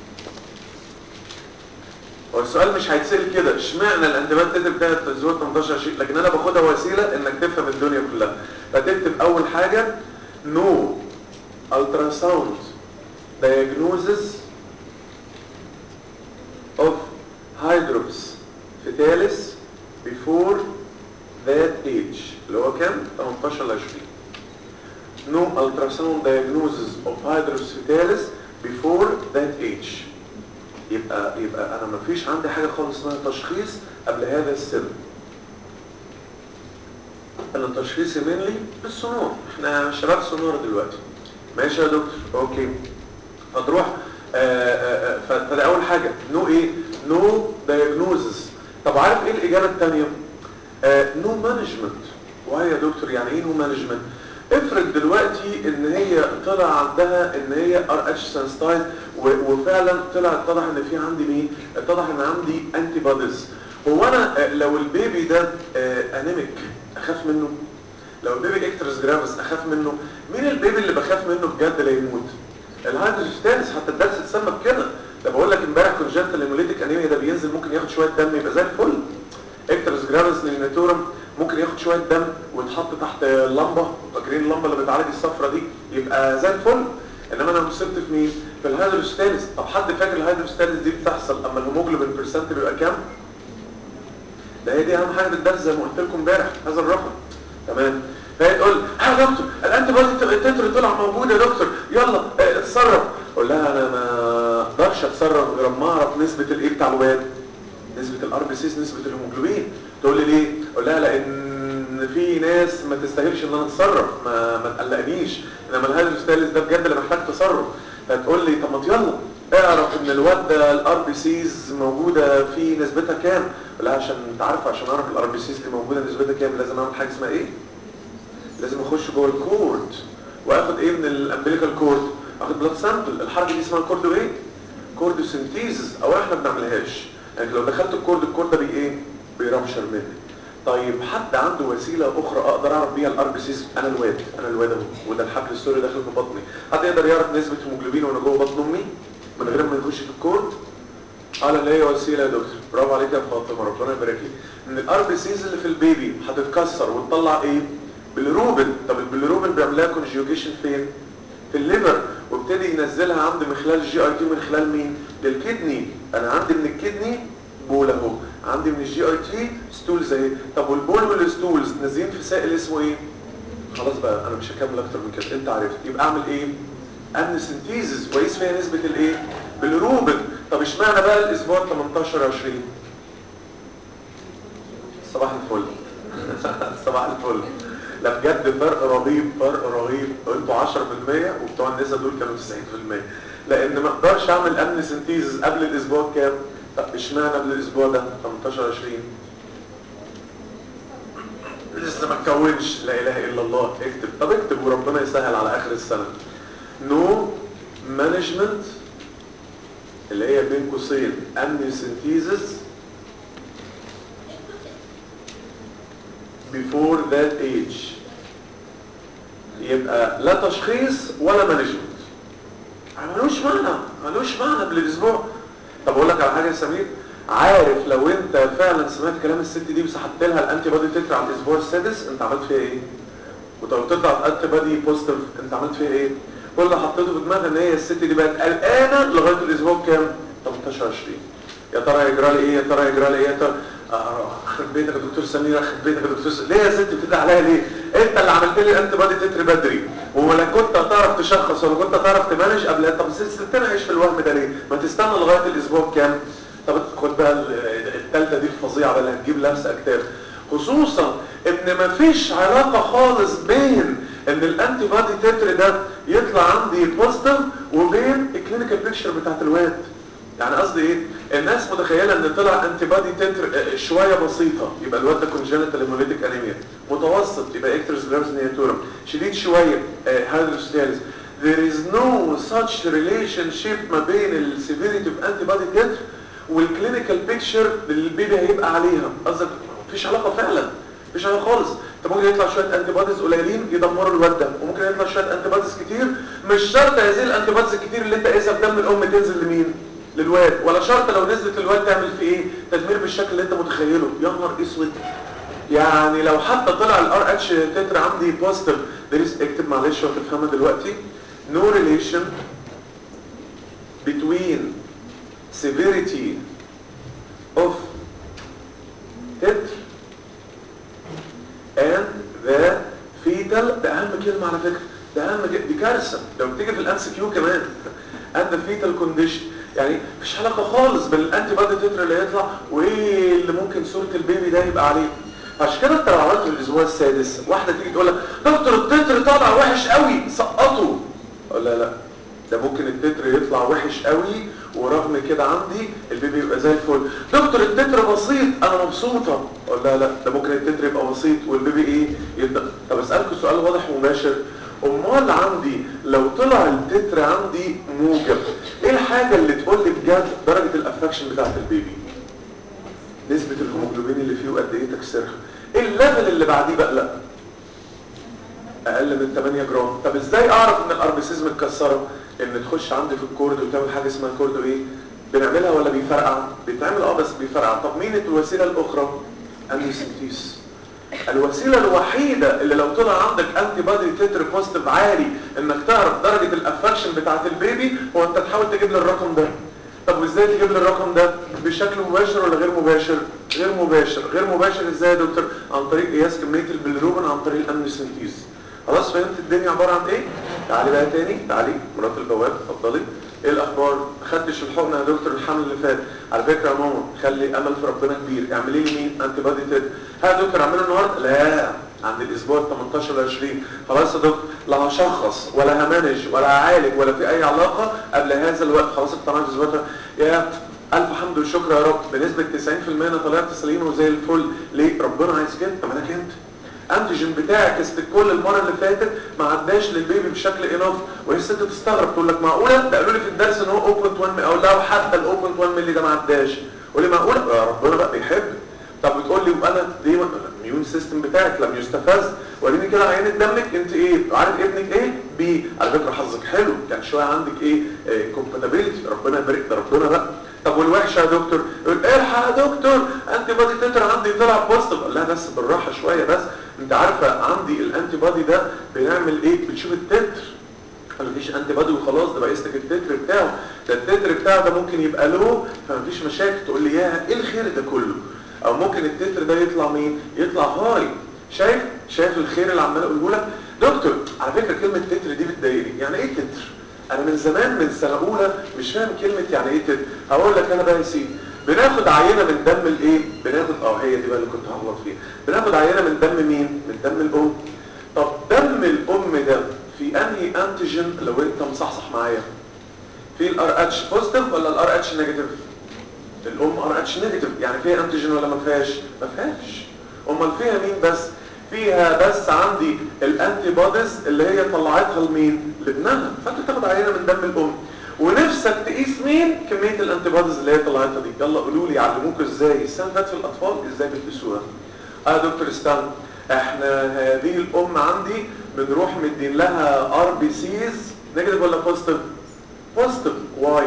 هو السؤال مش هيتسال كده اشمعنى الانتيبات تتر بتاعت الزوار 18 20 لكن انا باخدها وسيله انك تفهم الدنيا كلها فتكتب اول حاجه نو ultrasound diagnosis of hydrops fetalis before that age اللي هو كام 18 ل 20 no ultrasound diagnosis of hydrops fetalis before that age يبقى يبقى انا ما فيش عندي حاجه خالص اسمها تشخيص قبل هذا السن انا تشخيصي منلي بالسونار احنا شباب سونار دلوقتي ماشي يا دكتور اوكي فتروح آآ آآ فده اول حاجه نو ايه نو دايجنوزس طب عارف ايه الاجابه الثانيه نو مانجمنت واي يا دكتور يعني ايه نو مانجمنت افرض دلوقتي ان هي طلع عندها ان هي ار اتش سنسيتايز وفعلا طلع اتضح ان في عندي مين اتضح ان عندي انتي بوديز هو انا لو البيبي ده انيميك اخاف منه لو البيبي اكترس جرافس اخاف منه مين البيبي اللي بخاف منه بجد لا يموت الهايدروستانس حتى الدرس اتسمى بكده ده بقول لك امبارح كونجنتال هيموليتيك انيميا ده بينزل ممكن ياخد شويه دم يبقى زي الفل اكترس جرافس للناتورم ممكن ياخد شويه دم ويتحط تحت اللمبه فاكرين اللمبه اللي بتعالج الصفرة دي يبقى زي الفل انما انا وصلت في مين في الهيدروستانس طب حد فاكر الهيدروستانس دي بتحصل اما الهيموجلوبين بيرسنت بيبقى كام ده هي دي اهم حاجه في الدرس زي ما قلت لكم امبارح هذا الرقم تمام فهي تقول ها يا دكتور الانتي بودي تتر طلع موجود يا دكتور يلا اه اتصرف اقول لها انا ما اقدرش اتصرف غير اما اعرف نسبه الايه بتاع الواد نسبه الار بي سيز نسبه الهيموجلوبين تقول لي ليه اقول لها لان في ناس ما تستاهلش ان انا اتصرف ما ما تقلقنيش انما الهيدروستاليس ده بجد اللي محتاج تصرف فتقول لي طب ما يلا اعرف ان الواد ده الار بي سيز موجوده في نسبتها كام لا عشان انت عارف عشان اعرف الار بي سيز دي موجوده نسبتها كام لازم اعمل حاجه اسمها ايه لازم اخش جوه الكورد واخد ايه من الامبليكال كورد اخد بلاد سامبل الحركه دي اسمها كوردو ايه كوردو سنتيزز او احنا ما بنعملهاش يعني لو دخلت الكورد الكورد ده بي ايه بيرمشر مني طيب حد عنده وسيله اخرى اقدر اعرف بيها الار بي سيز انا الواد انا الواد اهو وده الحبل السوري داخل في بطني حد يقدر يعرف نسبه هيموجلوبين وانا جوه بطن امي من غير ما يخش في الكورد قال اللي هي وسيله يا دكتور برافو عليك يا فاطمه ربنا يبارك لك ان الار بي سيز اللي في البيبي هتتكسر وتطلع ايه بالروبن طب البيلروبين بيعمل لها كونجيوجيشن فين في الليفر وابتدي ينزلها عندي من خلال الجي اي تي من خلال مين للكدني انا عندي من الكدني بول اهو عندي من الجي اي تي ستولز اهي طب والبول والستولز نازلين في سائل اسمه ايه خلاص بقى انا مش هكمل اكتر من كده انت عرفت يبقى اعمل ايه امن سنتيزز وقيس فيها نسبه الايه بالروبن طب اشمعنى بقى الاسبوع 18 20 صباح الفل صباح الفل لا بجد فرق رهيب فرق رهيب انتوا 10% وبتوع النساء دول كانوا 90% لان ما اقدرش اعمل امن سنتيزز قبل الاسبوع كام طب اشمعنى قبل الاسبوع ده 18 20 لسه ما اتكونش لا اله الا الله اكتب طب اكتب وربنا يسهل على اخر السنه نو مانجمنت اللي هي بين قوسين امن سنتيزز before that age يبقى لا تشخيص ولا مانجمنت ملوش معنى ملوش معنى بالاسبوع طب اقول لك على حاجه يا سمير عارف لو انت فعلا سمعت كلام الست دي وسحبت لها الانتي بودي تتر على الاسبوع السادس انت عملت فيها ايه ولو تطلع انتي بودي بوزيتيف انت عملت فيها ايه كل اللي حطيته في دماغها ان هي الست دي بقت قلقانه لغايه الاسبوع كام 18 20 يا ترى يجرى لي ايه يا ترى يجرى لي ايه يا ترى اخرب بيتك يا دكتور سمير اخرب بيتك يا دكتور سمير. ليه يا ست بتدعي عليا ليه انت اللي عملت لي الانتي بودي تتر بدري ولا كنت هتعرف تشخص ولا كنت هتعرف تمانج قبل طب ستنا عايش في الوهم ده ليه ما تستنى لغايه الاسبوع كام طب خد بقى الثالثه دي الفظيعه بقى اللي هتجيب لمسه اكتاف خصوصا ان مفيش علاقه خالص بين ان الانتي بودي تتر ده يطلع عندي بوزيتيف وبين الكلينيكال بيكتشر بتاعت الواد يعني قصدي ايه الناس متخيله ان طلع انتي بادي تتر شويه بسيطه يبقى الواد ده كونجنتال هيموليتيك انيميا متوسط يبقى اكترز فيرس نياتورم شديد شويه هيدروستاليس there is no such relationship ما بين السيفيريتي اوف انتي بادي تتر والكلينيكال بيكتشر اللي البيبي هيبقى عليها قصدك مفيش علاقه فعلا مفيش علاقه خالص انت ممكن يطلع شويه انتي بوديز قليلين يدمروا الواد ده وممكن يطلع شويه انتي بوديز كتير مش شرط هذه الانتي بوديز الكتير اللي انت قايسها في دم الام تنزل لمين للواد ولا شرط لو نزلت الواد تعمل فيه ايه تدمير بالشكل اللي انت متخيله يا نهار اسود يعني لو حتى طلع الار اتش تتر عندي بوزيتيف there is اكتب معلش وتفهمها دلوقتي no relation between severity of تتر and the fetal ده اهم كلمة على فكرة ده اهم كلمة دي كارثة لو بتيجي في الام كيو كمان and the fetal condition يعني مفيش علاقة خالص بين الانتي بادي تتر اللي يطلع وايه اللي ممكن صورة البيبي ده يبقى عليه عشان كده انت لو عملت في الاسبوع السادس واحدة تيجي تقول لك دكتور التتر طالع وحش قوي سقطه لا لا ده ممكن التتر يطلع وحش قوي ورغم كده عندي البيبي يبقى زي الفل دكتور التتر بسيط انا مبسوطه اقول لا لا ده ممكن التتر يبقى بسيط والبيبي ايه يبدا طب اسالكم سؤال واضح ومباشر امال عندي لو طلع التتر عندي موجب ايه الحاجه اللي تقول لي بجد درجه الافكشن بتاعت البيبي نسبه الهيموجلوبين اللي فيه وقد ايه تكسيرها ايه الليفل اللي بعديه بقى لا اقل من 8 جرام طب ازاي اعرف ان الاربسيز متكسره ان تخش عندي في الكورد وتعمل حاجه اسمها كورد ايه بنعملها ولا بيفرقع بيتعمل اه بس بيفرقع طب مين الوسيله الاخرى النيوسنتيس الوسيله الوحيده اللي لو طلع عندك انتي بادي تتر بوزيتيف عالي انك تعرف درجه الافكشن بتاعت البيبي هو انت تحاول تجيب لي الرقم ده طب وازاي تجيب لي الرقم ده بشكل مباشر ولا غير مباشر غير مباشر غير مباشر ازاي يا دكتور عن طريق قياس كميه البيلروبين عن طريق الامنيوسنتيز خلاص فهمت الدنيا عباره عن ايه تعالي بقى تاني تعالي مرات البواب اتفضلي ايه الاخبار ما خدتش الحقنه يا دكتور الحمل اللي فات على فكره يا ماما خلي امل في ربنا كبير اعملي لي مين انتي بادي تيت ها يا دكتور اعمله النهارده لا عند الاسبوع ال 18 ل 20 خلاص يا دكتور لا هشخص ولا همانج ولا هعالج ولا في اي علاقه قبل هذا الوقت خلاص اقتنعت الاسبوع يا الف حمد وشكر يا رب بنسبه 90% انا طلعت سليم وزي الفل ليه ربنا عايز كده طب انا كنت انتيجين بتاعك استكل المره اللي فاتت ما عداش للبيبي بشكل اناف وهي الست تستغرب تقول لك معقوله ده قالوا لي في الدرس ان هو 0.1 او لا حتى ال 0.1 مللي ده ما عداش قول لي معقوله يا ربنا بقى بيحب طب بتقول لي وانا دي الميون سيستم بتاعك لم يستفز وريني كده عينه دمك انت ايه عارف ابنك ايه بي على فكره حظك حلو كان شويه عندك ايه كومباتيبيلتي ربنا يبارك ده ربنا بقى طب والوحشه يا دكتور يقول الحق يا دكتور انتي بادي تتر عندي طلع بوزيتيف لا بس بالراحه شويه بس انت عارفه عندي الانتي بادي ده بنعمل ايه بتشوف التتر مفيش انتي بادي وخلاص ده بقيس لك التتر بتاعه ده التتر بتاعه ده ممكن يبقى لو فمفيش مشاكل تقول لي يا ايه الخير ده كله او ممكن التتر ده يطلع مين يطلع هاي شايف شايف الخير اللي عمال اقوله لك دكتور على فكره كلمه تتر دي بتضايقني يعني ايه تتر انا من زمان من سنه اولى مش فاهم كلمه يعني ايه تتر هقول لك انا بقى يا سيدي بناخد عينه من دم الايه بناخد اه هي دي بقى اللي كنت هغلط فيها بناخد عينه من دم مين من دم الام طب دم الام ده في انهي انتيجين لو انت مصحصح معايا في الار اتش بوزيتيف ولا الار اتش نيجاتيف الام ار اتش نيجاتيف يعني فيها انتيجين ولا ما فيهاش ما فيهاش امال فيها مين بس فيها بس عندي الانتي بوديز اللي هي طلعتها لمين لابنها فانت تاخد عينه من دم الام ونفسك تقيس مين كميه الانتي بوديز اللي هي طلعتها دي يلا قولوا لي علموكوا ازاي السنه اللي فاتت في الاطفال ازاي بتقيسوها اه يا دكتور استنى احنا هذه الام عندي بنروح مدين لها ار بي سيز نيجاتيف ولا بوزيتيف بوزيتيف واي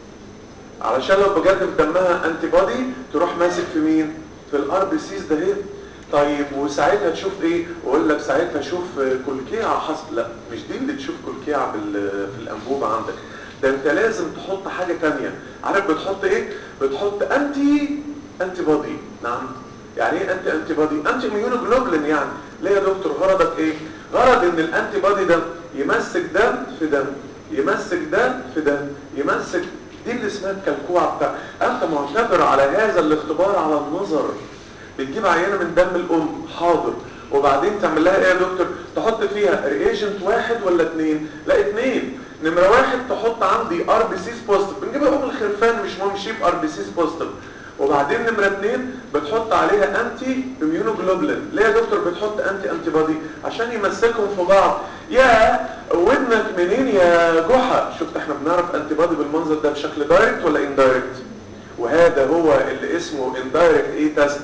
علشان لو بجد في دمها انتي بودي تروح ماسك في مين في الار بي سيز ده هي طيب وساعتها تشوف ايه واقول لك ساعتها شوف كلكيعه حصل لا مش دي اللي تشوف كلكيعه في الانبوبه عندك ده انت لازم تحط حاجه ثانيه عارف بتحط ايه بتحط انتي انتي بودي نعم يعني ايه انتي انتي بودي انتي اميونوجلوبولين يعني ليه يا دكتور غرضك ايه غرض ان الانتي بودي ده يمسك ده في ده يمسك ده في ده يمسك دي اللي اسمها الكلكوعه بتاع انت معتبر على هذا الاختبار على النظر بتجيب عينه من دم الام حاضر وبعدين تعمل لها ايه يا دكتور تحط فيها رياجنت واحد ولا اثنين لا اثنين نمره واحد تحط عندي ار بي سيز بوزيتيف بنجيبها ام الخرفان مش مهم شيب ار بي سيز بوزيتيف وبعدين نمره اثنين بتحط عليها انتي اميونوجلوبولين ليه يا دكتور بتحط انتي انتي بودي عشان يمسكهم في بعض يا ودنك منين يا جحا شفت احنا بنعرف انتي بودي بالمنظر ده بشكل دايركت ولا اندايركت وهذا هو اللي اسمه اندايركت ايه تيست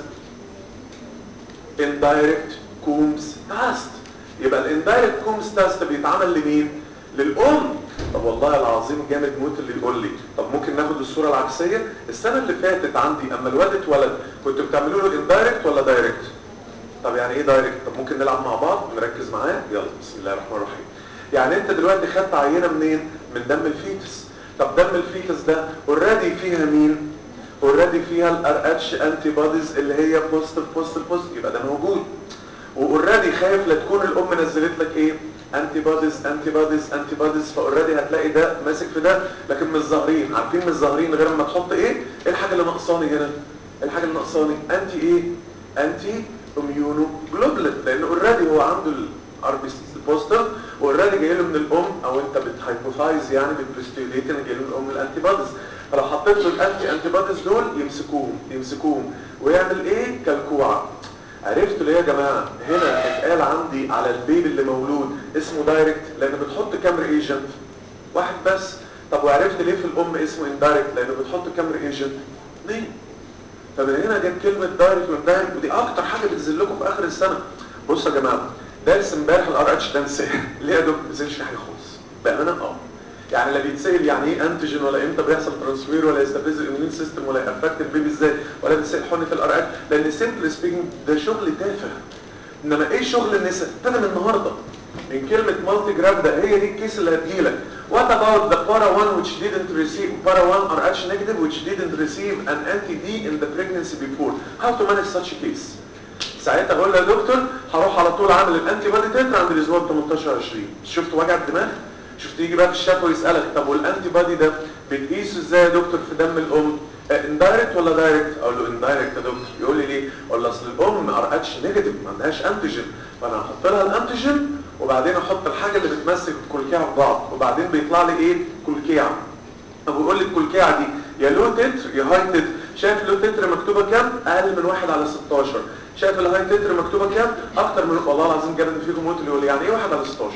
اندايركت كومز تيست يبقى الاندايركت كومز تيست بيتعمل لمين للام طب والله العظيم جامد موت اللي يقول لي طب ممكن ناخد الصوره العكسيه السنه اللي فاتت عندي اما الواد اتولد كنتوا بتعملوا له اندايركت ولا دايركت طب يعني ايه دايركت طب ممكن نلعب مع بعض نركز معاه يلا بسم الله الرحمن الرحيم يعني انت دلوقتي خدت عينه منين من دم الفيتس طب دم الفيتس ده اوريدي فيها مين اوريدي فيها الار اتش انتي بوديز اللي هي بوزيتيف بوزيتيف بوزيتيف يبقى ده موجود واوريدي خايف لا تكون الام نزلت لك ايه انتي بوديز انتي بوديز انتي بوديز فاوريدي هتلاقي ده ماسك في ده لكن مش ظاهرين عارفين مش ظاهرين غير اما تحط ايه ايه الحاجه اللي ناقصاني هنا الحاجه اللي ناقصاني انتي ايه انتي اميونو جلوبولين لان اوريدي هو عنده الار بي سي بوزيتيف واوريدي جاي له من الام او انت بتهايبوثايز يعني بتبرستيوليت ان جاي له من الام الانتي بوديز فلو حطيت له الانتي انتي بوديز دول يمسكوهم يمسكوهم ويعمل ايه كالكوعه عرفتوا ليه يا جماعه هنا اتقال عندي على البيبي اللي مولود اسمه دايركت لان بتحط كام ريجنت واحد بس طب وعرفت ليه في الام اسمه اندايركت لانه بتحط كام ريجنت اثنين فمن هنا جت كلمه دايركت واندايركت ودي اكتر حاجه بتنزل لكم في اخر السنه بصوا يا جماعه درس امبارح الار اتش ده انساه ليه يا دكتور ما بينزلش حاجه خالص بامانه اه يعني لا بيتسال يعني ايه انتيجين ولا امتى بيحصل ترانسفير ولا يستفز الاميون سيستم ولا يأفكت البيبي ازاي ولا بيتسال حقنه الار اتش لان سيمبل سبيكينج ده شغل تافه انما ايه شغل النساء ابتدى من النهارده من كلمه مالتي جرام ده هي دي الكيس اللي هتجيلك What about the para 1 which didn't receive para 1 RH negative which didn't receive an anti-D in the pregnancy before how to manage such a case ساعتها اقول له يا دكتور هروح على طول عامل الانتي بودي تتر عند الاسبوع 18 20 شفت وجع الدماغ شفت يجي بقى في الشفوي يسالك طب والانتي بودي ده بتقيسه ازاي يا دكتور في دم الام اندايركت ولا دايركت اقول له اندايركت يا دكتور يقول لي ليه اقول له اصل الام ار اتش نيجاتيف ما عندهاش انتيجين فانا هحط لها الانتيجين وبعدين احط الحاجه اللي بتمسك الكلكيعه في بعض وبعدين بيطلع لي ايه كلكيعه طب ويقول لي الكلكيعه دي يا لو تتر يا هاي تتر شايف لو تتر مكتوبه كام اقل من 1 على 16 شايف الهاي تتر مكتوبه كام اكتر من والله العظيم جامد فيكم موت اللي يقول لي يعني ايه 1 على 16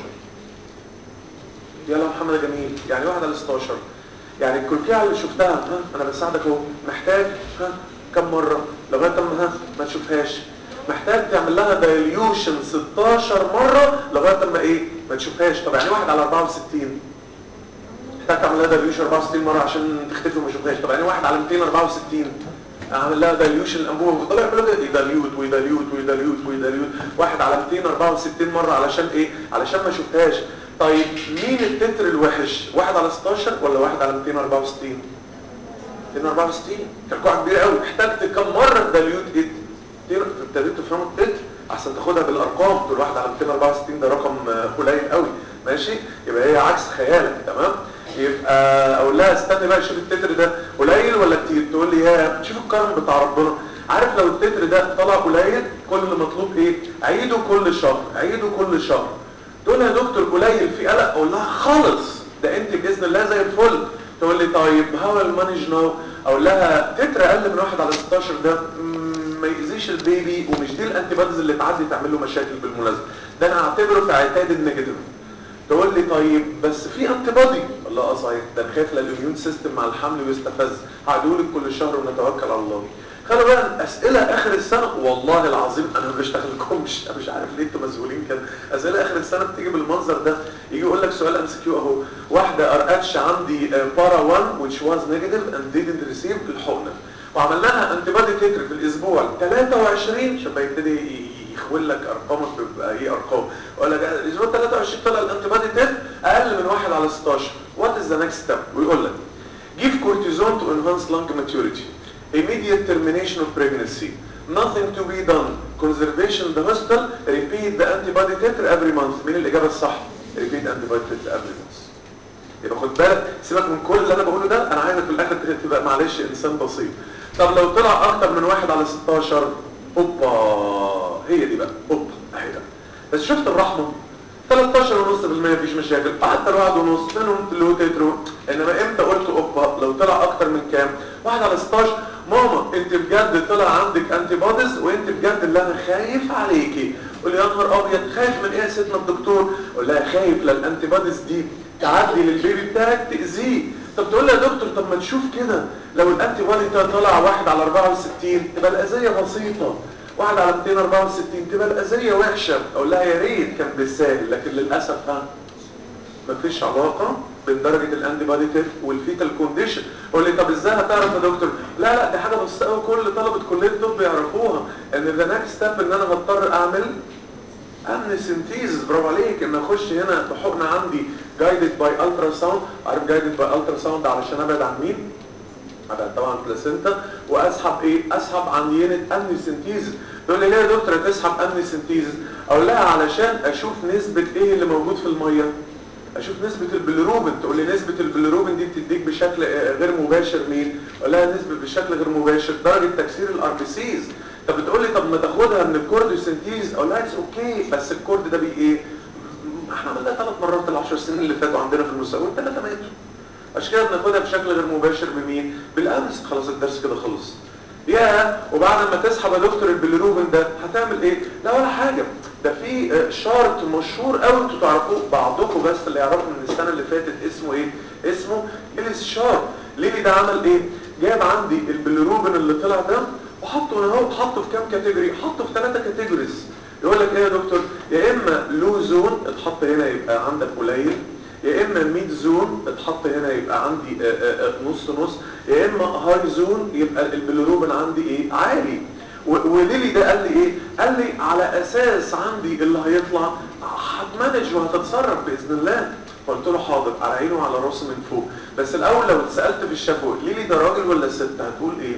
يلا محمد جميل يعني 1 على 16 يعني الكلكيعه اللي شفتها ها انا بساعدك اهو محتاج ها كم مره لغايه اما ها ما تشوفهاش محتاج تعمل لها دايليوشن 16 مره لغايه اما ايه ما تشوفهاش طب يعني 1 على 64 محتاج تعمل لها دايليوشن 64 مره عشان تختفي وما تشوفهاش طب يعني 1 على 264 اعمل لها دايليوشن الانبوبه وفضلوا يعملوا كده يداليوت ويداليوت ويداليوت ويداليوت واحد على 264 مره علشان ايه علشان ما اشوفهاش طيب مين التتر الوحش واحد على 16 ولا واحد على 264 264 كالكوعه كبيره قوي احتاجت كم مره تداليوت ايه ابتديت تفهموا التتر عشان تاخدها بالارقام تقول واحد على 264 ده رقم قليل قوي ماشي يبقى هي عكس خيالك تمام يبقى اقول لها استني بقى شوف التتر ده قليل ولا كتير تقول لي يا شوف الكرم بتاع ربنا عارف لو التتر ده طلع قليل كل اللي مطلوب ايه عيده كل شهر عيده كل شهر تقول لي يا دكتور قليل في قلق اقول لها خالص ده انت باذن الله زي الفل تقول لي طيب هاو المانج ناو اقول لها تتر اقل من 1 على 16 ده ما يأذيش البيبي ومش دي الانتي بوديز اللي تعدي تعمل له مشاكل بالمناسبه ده انا هعتبره في عتاد النيجاتيف تقول لي طيب بس في انتي بودي والله اه صحيح ده انا خايف الاميون سيستم مع الحمل ويستفز هعدهولك كل شهر ونتوكل على الله خلوا بقى الاسئله اخر السنه والله العظيم انا ما بشتغلكمش مش عارف ليه انتوا مسؤولين كده اسئله اخر السنه بتيجي بالمنظر ده يجي يقول لك سؤال ام سي كيو اهو واحده ار اتش عندي بارا 1 which was negative and didn't receive الحقنه وعملنا لها انتي بودي تتر في الاسبوع 23 عشان يبتدي يخول لك ارقامك بيبقى ايه ارقام اقول لك الاسبوع 23 طلع الانتي بودي تتر اقل من 1 على 16 وات از ذا نيكست ستيب ويقول لك give cortisone to enhance lung maturity immediate termination of pregnancy nothing to be done conservation in the hospital repeat the antibody titer every month مين الاجابه الصح repeat antibody titer every month يبقى خد بالك سيبك من كل اللي انا بقوله ده انا عايزك في الاخر تبقى معلش انسان بسيط طب لو طلع اكتر من واحد على 16 اوبا هي دي بقى اوبا اهي ده بس شفت الرحمه 13 ونص في المية مفيش مشاكل حتى الواحد ونص منهم اللي تترو انما امتى قلت اوبا لو طلع اكتر من كام واحد على 16 ماما انت بجد طلع عندك انتي بوديز وانت بجد اللي انا خايف عليكي قول يا نهار ابيض خايف من ايه يا سيدنا الدكتور قول لها خايف للانتي بوديز دي تعدي للبيبي بتاعك تاذيه طب تقول لها يا دكتور طب ما تشوف كده لو الانتي بودي ده طلع واحد على 64 تبقى الاذيه بسيطه واحد على 264 تبقى الاذيه وحشه اقول لها يا ريت كان بالسهل لكن للاسف ها مفيش علاقه بين درجه الانتي بودي تيست والفيتال كونديشن قول لي طب ازاي هتعرف يا دكتور لا لا دي حاجه بسيطه قوي كل طلبه كليه الطب يعرفوها ان ذا نكست ستيب ان انا هضطر اعمل امن سنتيز برافو عليك ان اخش هنا بحقنه عندي جايدد باي الترا ساوند عارف جايدد باي الترا ساوند علشان ابعد عن مين ابعد طبعا البلاسينتا واسحب ايه اسحب عن يونت امن سنتيز تقول لي ليه يا دكتور تسحب امن سنتيز اقول لها علشان اشوف نسبه ايه اللي موجود في الميه اشوف نسبة البليروبين تقول لي نسبة البليروبين دي بتديك بشكل غير مباشر مين اقول لها نسبة بشكل غير مباشر درجة تكسير الار بي سيز طب بتقول لي طب ما تاخدها من الكورديوسنتيز اقول لها اتس اوكي بس الكورد ده بي ايه احنا عملناها ثلاث مرات العشر سنين اللي فاتوا عندنا في المستوى ثلاثة متر عشان كده بناخدها بشكل غير مباشر بمين بالامس خلاص الدرس كده خلص يا وبعد ما تسحب يا دكتور البليروبين ده هتعمل ايه لا ولا حاجة ده في شارت مشهور قوي انتوا تعرفوه بعضكم بس اللي يعرفوا من السنة اللي فاتت اسمه ايه اسمه اليس شارت ليلي ده عمل ايه جاب عندي البليروبين اللي طلع ده وحطه هنا اهو حطه في كام كاتيجوري حطه في ثلاثة كاتيجوريز يقول لك ايه يا دكتور يا اما لو زون اتحط هنا يبقى عندك قليل يا اما ميد زون اتحط هنا يبقى عندي آآ آآ نص نص يا اما هاي زون يبقى البليروبين عندي ايه عالي وليلي ده قال لي ايه قال لي على اساس عندي اللي هيطلع هتمانج وهتتصرف باذن الله قلت له حاضر على عينه وعلى راسه من فوق بس الاول لو اتسالت في الشفوي ليلي ده راجل ولا ست هتقول ايه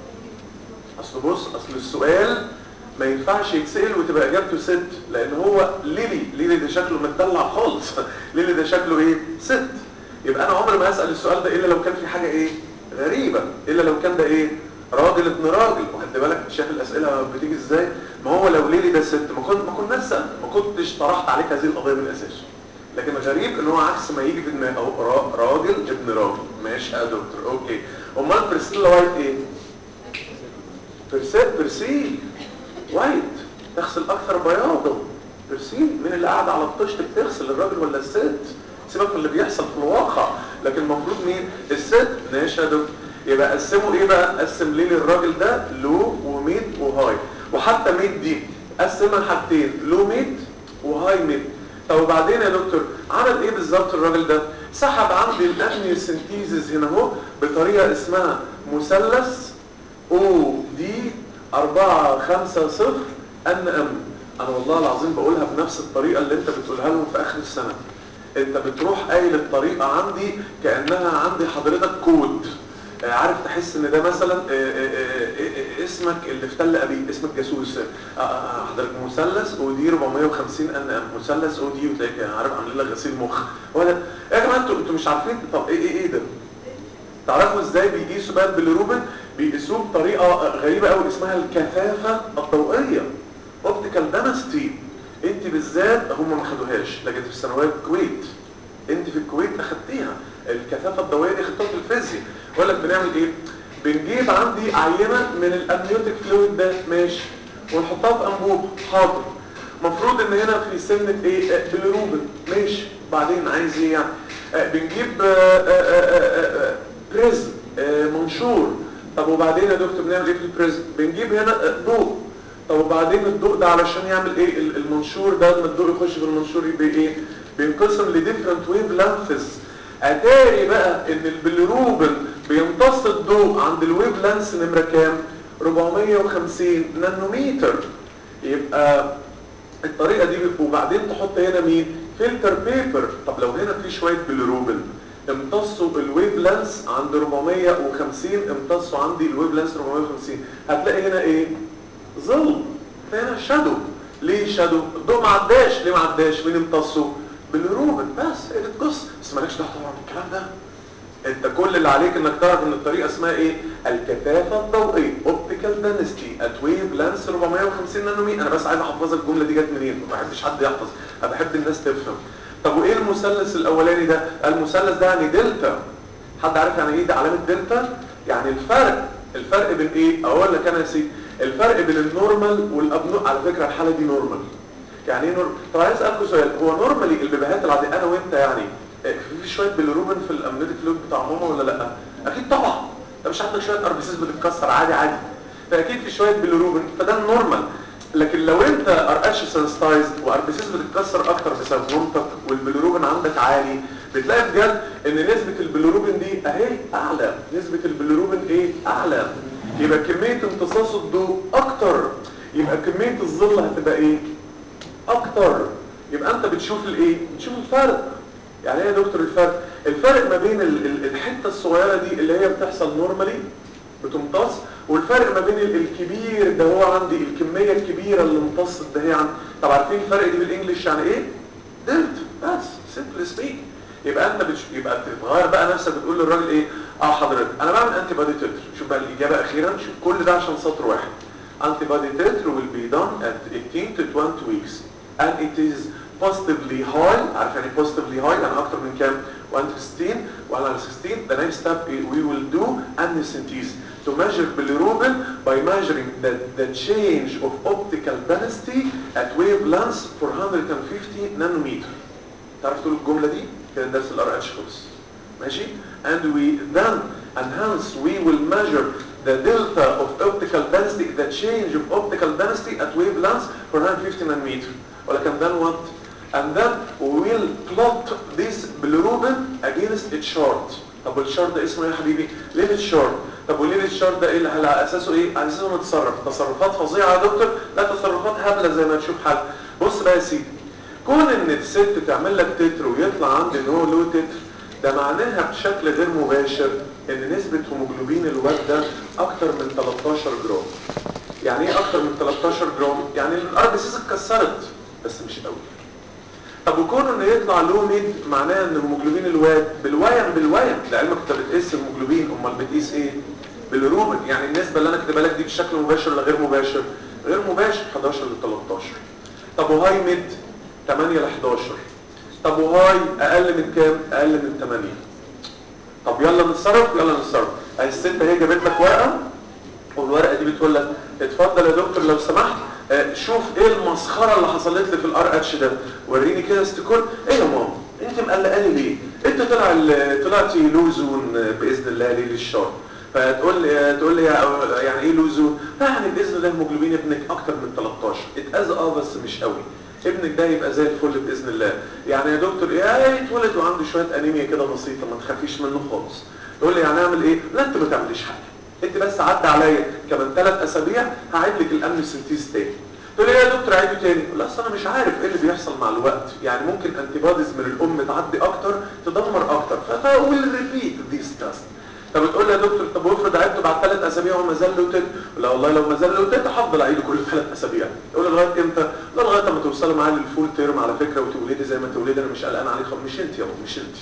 اصل بص اصل السؤال ما ينفعش يتسال وتبقى اجابته ست لان هو ليلي ليلي ده شكله متدلع خالص ليلي ده شكله ايه ست يبقى انا عمري ما اسال السؤال ده الا لو كان في حاجه ايه غريبه الا لو كان ده ايه راجل ابن راجل واخد بالك شايف الاسئله بتيجي ازاي ما هو لو ليلي ده ست ما كنت ما كناش سالت ما كنتش طرحت عليك هذه القضيه من الاساس لكن الغريب ان هو عكس ما يجي في دماغي اهو راجل ابن راجل ماشي يا دكتور اوكي امال بريسيلا وايت ايه برسيل برسيل وايت تغسل اكثر بياضا برسيل مين اللي قاعد على الطشت بتغسل الراجل ولا الست سيبك من اللي بيحصل في الواقع لكن المفروض مين الست ماشي يا دكتور يبقى قسموا ايه بقى قسم ليه للراجل ده لو وميد وهاي وحتى ميد دي قسمها حاجتين لو ميد وهاي ميد طب وبعدين يا دكتور عمل ايه بالظبط الراجل ده سحب عندي الامنيوسنتيزز هنا اهو بطريقه اسمها مثلث او دي 4 5 0 ان ام انا والله العظيم بقولها بنفس الطريقه اللي انت بتقولها لهم في اخر السنه انت بتروح قايل الطريقه عندي كانها عندي حضرتك كود عارف تحس ان ده مثلا اسمك اللي في تل ابيب اسمك جاسوس حضرتك مثلث اودي 450 ان ام مثلث اودي وتلاقيك عارف عاملين لك غسيل مخ هو ده يا جماعه انتوا انتوا مش عارفين طب ايه ايه ايه ده تعرفوا ازاي بيقيسوا بقى البيليروبين بيقيسوه بطريقه غريبه قوي اسمها الكثافه الضوئيه اوبتيكال دانستي انت بالذات هم ما خدوهاش لكن في الثانويه الكويت انت في الكويت اخدتيها الكثافه الضوئيه دي خدتوها في الفيزياء يقول لك بنعمل ايه بنجيب عندي عينه من الامنيوتيك فلويد ده ماشي ونحطها في انبوب حاضر المفروض ان هنا في سنه ايه بيليروبين ماشي بعدين عايز ايه يعني آه بنجيب آه آه بريزم منشور طب وبعدين يا دكتور بنعمل ايه في البريزم بنجيب هنا ضوء طب وبعدين الضوء ده علشان يعمل ايه المنشور ده لما الضوء يخش في المنشور يبقى ايه بينقسم لديفرنت ويف لانثز اتاري بقى ان البليروبين بيمتص الضوء عند الويف لانس نمره كام 450 نانومتر يبقى الطريقه دي وبعدين تحط هنا مين فلتر بيبر طب لو هنا في شويه بليروبين امتصوا الويف لانس عند 450 امتصوا عندي الويف لانس 450 هتلاقي هنا ايه ظل هنا شادو ليه شادو الضوء ما عداش ليه ما عداش مين امتصه بالروبن بس هي دي القصه بس مالكش دعوه طبعا بالكلام ده انت كل اللي عليك انك تعرف ان الطريقه اسمها ايه الكثافه الضوئيه اوبتيكال دانستي ات ويف لانس 450 نانومتر انا بس عايز احفظك الجمله دي جت منين ما بحبش حد يحفظ انا بحب الناس تفهم طب وايه المثلث الاولاني ده المثلث ده يعني دلتا حد عارف يعني ايه ده علامه دلتا يعني الفرق الفرق بين ايه اقول لك انا يا سيدي الفرق بين النورمال والابنو على فكره الحاله دي نورمال يعني ايه نور طب عايز اسالكم سؤال هو نورمالي البيبيهات العاديه انا وانت يعني في شويه بيلروبين في الامنيتيك فلويد بتاع ماما ولا لا اكيد طبعا انت مش عندك شويه اربسيس بتتكسر عادي عادي فاكيد في شويه بيلروبين فده النورمال لكن لو انت ار اتش سنسيتايزد واربسيس بتتكسر اكتر بسبب مامتك والبيلروبين عندك عالي بتلاقي بجد ان نسبه البيلروبين دي اهي اعلى نسبه البيلروبين ايه اعلى يبقى كميه امتصاص الضوء اكتر يبقى كميه الظل هتبقى ايه اكتر يبقى انت بتشوف الايه بتشوف الفرق يعني ايه يا دكتور الفرق الفرق ما بين ال ال الحته الصغيره دي اللي هي بتحصل نورمالي بتمتص والفرق ما بين الكبير ده هو عندي الكميه الكبيره اللي امتصت ده هي عندي طب عارفين الفرق دي بالانجلش يعني ايه دلت بس سمبل سبيك يبقى انت بتش... يبقى بتتغير بقى نفسك بتقول للراجل ايه اه حضرتك انا بعمل انتي بادي تتر شوف بقى الاجابه اخيرا شوف كل ده عشان سطر واحد انتي بادي تتر will be done at 18 to 20 weeks and it is positively high عارف يعني positively high يعني اكتر من كام 116 116 the next step we will do amniocentesis to measure bilirubin by measuring the, the change of optical density at wavelengths 450 nanometer تعرف تقول الجملة دي كده درس الار اتش خلص ماشي and we then and hence we will measure the delta of optical density the change of optical density at wavelengths 450 nanometer ولكن then what and then we will plot this bilirubin against a chart طب الشارت ده اسمه ايه يا حبيبي ليه الشارت طب وليه الشارت ده ايه اللي على اساسه ايه على اساسه نتصرف تصرفات فظيعه يا دكتور لا تصرفات هبله زي ما تشوف حل بص بقى يا سيدي كون ان الست تعمل لك تتر ويطلع عندي ان هو له تتر ده معناها بشكل غير مباشر ان نسبة هيموجلوبين الواد ده اكتر من 13 جرام يعني ايه اكتر من 13 جرام يعني الار بي سيز اتكسرت بس مش قوي طب وكونه انه يطلع له ميد معناه ان هيموجلوبين الواد بالويم بالويم لعلمك انت بتقيس الهيموجلوبين امال بتقيس ايه بالروبن يعني النسبه اللي انا كاتبها لك دي بشكل مباشر ولا غير مباشر غير مباشر 11 ل 13 طب وهاي ميد 8 ل 11 طب وهاي اقل من كام اقل من 8 طب يلا نتصرف يلا نتصرف اهي الست اهي جابت لك ورقه والورقه دي بتقول لك اتفضل يا دكتور لو سمحت آه شوف ايه المسخره اللي حصلت لي في الار اتش ده وريني كده استكول ايه يا ماما انت مقلقاني ليه انت طلع طلعتي لوزون باذن الله ليه للشهر فتقول لي تقول لي يعني ايه لوزون يعني باذن الله هيموجلوبين ابنك اكتر من 13 اتاذى اه بس مش قوي ابنك ده يبقى زي الفل باذن الله يعني يا دكتور ايه اتولد وعنده شويه انيميا كده بسيطه ما تخافيش منه خالص تقول لي يعني اعمل ايه لا انت ما تعمليش حاجه انت بس عدى عليا كمان ثلاث اسابيع هعيد لك الامنيوسنتيز تاني تقول لي يا دكتور عيده تاني لا اصل انا مش عارف ايه اللي بيحصل مع الوقت يعني ممكن انتي بوديز من الام تعدي اكتر تدمر اكتر فاقول ريبيت ذيس تيست طب تقول لي يا دكتور طب وافرض عدته بعد ثلاث اسابيع وما زال له تت لا والله لو ما زال له تت هفضل اعيده كل ثلاث اسابيع تقول لي لغايه امتى لا لغايه ما توصلي معايا للفول تيرم على فكره وتولدي زي ما تولدي انا مش قلقان عليك مش انت يا مش انت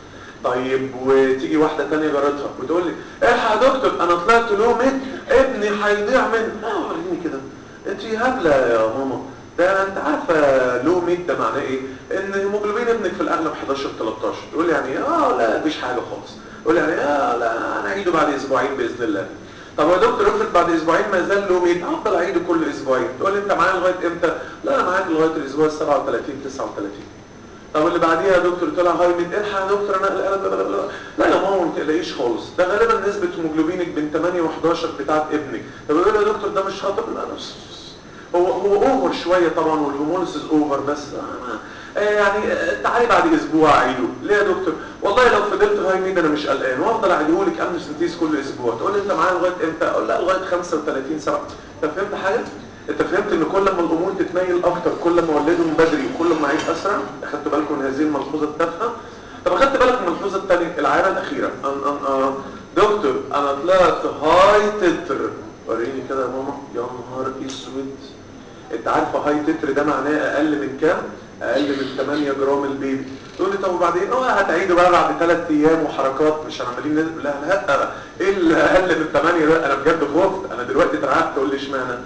طيب وتيجي واحدة تانية جارتها وتقول لي الحق يا دكتور انا طلعت له مد ابني هيضيع مني اه وريني كده انت هبلة يا ماما ده انت عارفة لو ميد ده معناه ايه ان هيموجلوبين ابنك في الاغلب 11 13 تقول لي يعني اه لا مفيش حاجة خالص تقول لي يعني اه لا انا اعيده بعد اسبوعين باذن الله طب يا دكتور افرض بعد اسبوعين ما زال له ميد افضل اعيده كل اسبوعين تقول لي انت معايا لغايه امتى لا انا معاك لغايه الاسبوع 37 39 طب اللي بعديها يا دكتور طلع هاي من الحق يا دكتور انا لا لا لا لا, لا يا ماما ما تقلقيش خالص ده غالبا نسبه هيموجلوبينك بين 8 و11 بتاعت ابنك طب يقول يا دكتور ده مش خطر لا لا هو هو اوفر شويه طبعا والهيموليسيس اوفر بس آه يعني آه تعالي بعد اسبوع اعيده ليه يا دكتور والله لو فضلت هاي ميد انا مش قلقان وافضل اعيده لك امن سنتيز كل اسبوع تقول لي انت معايا لغايه امتى اقول لا لغايه 35 سنه انت فهمت حاجه انت فهمت ان كل ما الامور تتميل اكتر كل ما ولدهم بدري وكل ما عيد اسرع اخدت بالكم من هذه الملحوظه التافهه طب اخدت بالك من الملحوظه الثانيه العينه الاخيره أن أن أن دكتور انا طلعت هاي تتر وريني كده يا ماما يا نهار اسود انت عارفه هاي تتر ده معناه اقل من كام اقل من 8 جرام البيبي تقول لي طب وبعدين اه هتعيده بقى بعد ثلاث ايام وحركات مش عمالين نز- لا لا ايه اللي اقل من 8 ده انا بجد خفت انا دلوقتي اترعبت تقول لي اشمعنى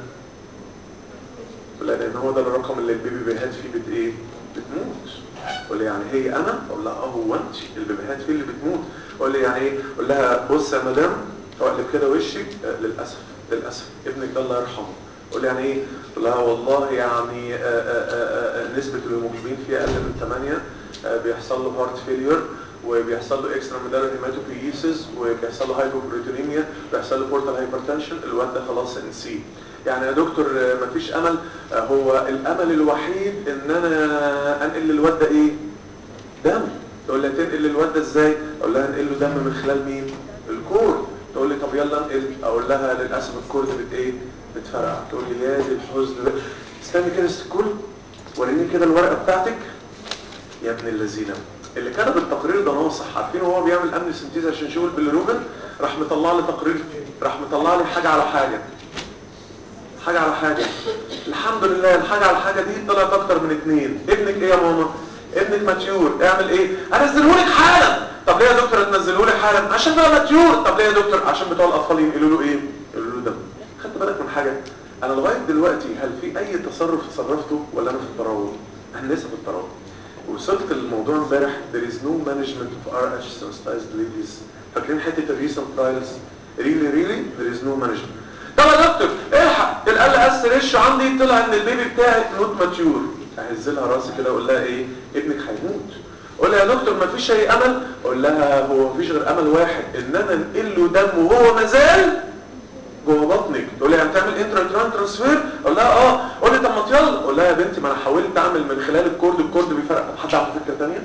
لا لان هو ده الرقم اللي البيبي بيهات فيه بت ايه بتموت قول لي يعني هي انا اقول لها اه هو انت البيبيهات فيه اللي بتموت قول لي يعني ايه قول لها بص يا مدام اقلب كده وشي آه للاسف للاسف ابنك ده الله يرحمه قول لي يعني ايه قول لها والله يعني آه آه آه آه نسبه الهيموجلوبين فيها اقل من 8 آه بيحصل له هارت فيلير وبيحصل له اكسترا ميدالر هيماتوبييسيس وبيحصل له هايبوبروتينيميا بيحصل له بورتال هايبرتنشن الواد ده خلاص انسيه يعني يا دكتور آه، مفيش امل آه، هو الامل الوحيد ان انا انقل للواد ده ايه دم تقول لي تنقل للواد ده ازاي اقول لها انقل له دم من خلال مين الكورد تقول لي طب يلا انقل اقول لها للاسف الكورد بت ايه بتفرقع تقول لي يا دي الحزن ده. استني كده الكل وريني كده الورقه بتاعتك يا ابن اللذينه اللي كتب التقرير ده ناصح عارفين هو بيعمل امن سنتيز عشان يشوف البيلروبين راح مطلع لي تقرير راح مطلع لي حاجه على حاجه حاجة على حاجة الحمد لله الحاجة على حاجة دي طلعت اكتر من اتنين ابنك ايه يا ماما ابنك ماتيور اعمل ايه انزلهولك حالا طب ليه يا دكتور تنزلهولي حالا عشان بقى ماتيور طب ليه يا دكتور عشان بتوع الاطفال ينقلوا له ايه يقولوا له دم خدت بالك من حاجة انا لغاية دلوقتي هل في اي تصرف تصرفته ولا انا في التراوح انا لسه في التراوح وصلت الموضوع امبارح there is no management of RH sensitized ladies فاكرين حتة الريسنت ترايلز really really there is no management طب يا دكتور الحق القل اس ريشيو عندي طلع ان البيبي بتاعي نوت ماتيور اهز لها راسي كده اقول لها ايه ابنك هيموت اقول لها يا دكتور ما فيش اي امل اقول لها هو ما فيش غير امل واحد ان انا انقل له دم وهو ما زال جوه بطنك تقول لي يعني تعمل انترا ترانسفير اقول لها اه قول لي طب ما يلا اقول لها يا بنتي ما انا حاولت اعمل من خلال الكورد الكورد بيفرق طب حد عنده فكره ثانيه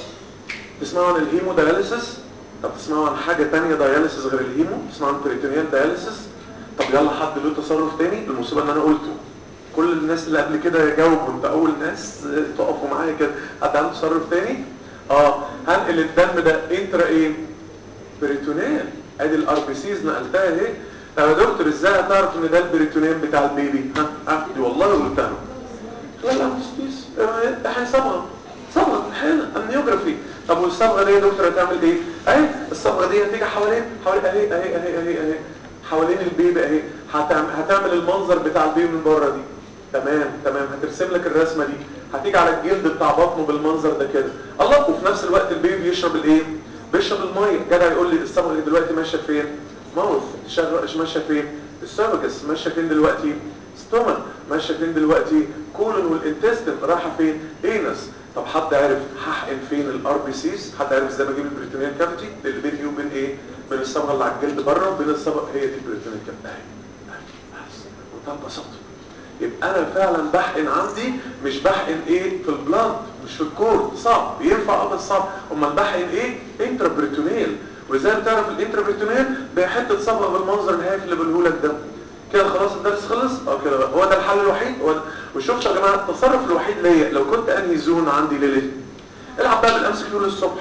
تسمعوا عن الهيمو دياليسيس طب تسمعوا عن حاجه ثانيه دياليسيس غير الهيمو تسمعوا عن بريتونيال دياليسيس طب يلا حد له تصرف تاني المصيبه ان انا قلته كل الناس اللي قبل كده يجاوبوا انت اول ناس آه، تقفوا معايا كده حد عنده تصرف تاني اه هنقل الدم ده انترا ايه بريتونيال ادي الار بي سيز نقلتها اهي طب يا دكتور ازاي هتعرف ان ده البريتونيال بتاع البيبي ها ها دي والله قلتها لا لا مستيس احنا صبغه صبغه احيانا امنيوجرافي طب والصبغه دي يا دكتور هتعمل ايه اهي الصبغه دي هتيجي حوالين حوالين اهي اهي اهي اهي اهي حوالين البيبي اهي هتعمل, هتعمل المنظر بتاع البيبي من بره دي تمام تمام هترسم لك الرسمه دي هتيجي على الجلد بتاع بطنه بالمنظر ده كده الله وفي نفس الوقت البيبي بيشرب الايه بيشرب الميه جدع يقول لي الصبغه دلوقتي ماشيه فين ماوث شغل ماشيه فين السيرفكس ماشيه فين دلوقتي ستومك ماشيه فين دلوقتي كولون والانتستين رايحه فين اينس طب حد عارف هحقن فين الار بي سيز حد عارف ازاي بجيب البريتونيال كافيتي اللي بيني وبين ايه بين الصبغه اللي على الجلد بره وبين الصبغه هي دي البريتونيال كافيتي اهي اهي بس بمنتهى البساطه يبقى انا فعلا بحقن عندي مش بحقن ايه في البلاد مش في الكورد صعب ينفع اه بس صعب امال بحقن ايه انترا بريتونيال وازاي بتعرف الانترا بريتونيال بحته صبغه بالمنظر الهايف اللي بقوله لك ده كده خلاص الدرس خلص اه كده بقى. هو ده الحل الوحيد هو ده. وشوفوا يا جماعه التصرف الوحيد ليا لو كنت انهي زون عندي ليلي العب بقى بالامس كيو للصبح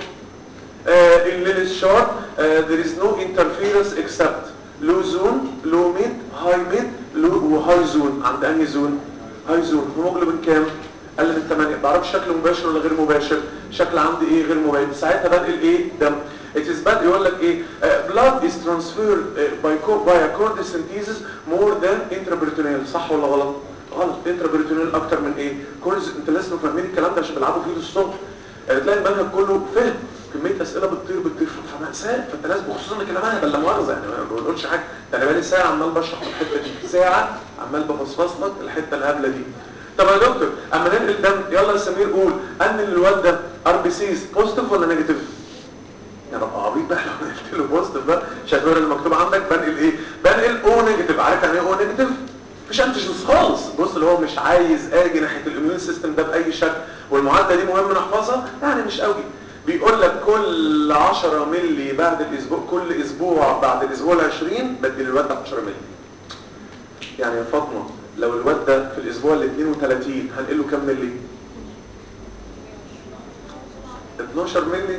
uh, in Lily's chart uh, there is no interference except low zone low mid high mid low وهاي زون عند انهي زون هاي زون هيموجلوبين كام اقل من 8 بعرف شكله مباشر ولا غير مباشر شكل عندي ايه غير مباشر ساعتها بنقل ايه دم it is bad يقول لك ايه uh, blood is transferred uh, by co by a chordosynthesis more than intraperitoneal صح ولا غلط غلط intraperitoneal اكتر من ايه كورز انت لازم فاهمين الكلام ده عشان بيلعبوا فيه الصبح يعني تلاقي المنهج كله فهم كميه اسئله بتطير بتطير فمأساة فانت لازم خصوصا ان كلام انا لا مؤاخذه يعني ما بقولش حاجه ده انا بقالي ساعه عمال بشرح الحته دي ساعه عمال بفصفص لك الحته الهبله دي طب يا دكتور اما ننقل دم يلا يا سمير قول انقل الواد ده ار بي سيز بوزيتيف ولا نيجاتيف يا رب عبيط بقى لو قلت له بوزيتيف بقى شايف اللي مكتوب عندك بنقل ايه بنقل او نيجاتيف عارف يعني ايه او نيجاتيف مفيش انتيجنز خالص بص اللي هو مش عايز اجي ناحيه الاميون سيستم ده باي شكل والمعادله دي مهم نحفظها يعني مش قوي بيقول لك كل 10 مللي بعد الاسبوع كل اسبوع بعد الاسبوع ال20 بدي للواد ده 10 مللي يعني يا فاطمه لو الواد ده في الاسبوع ال 32 هنقل له كام مللي 12 مللي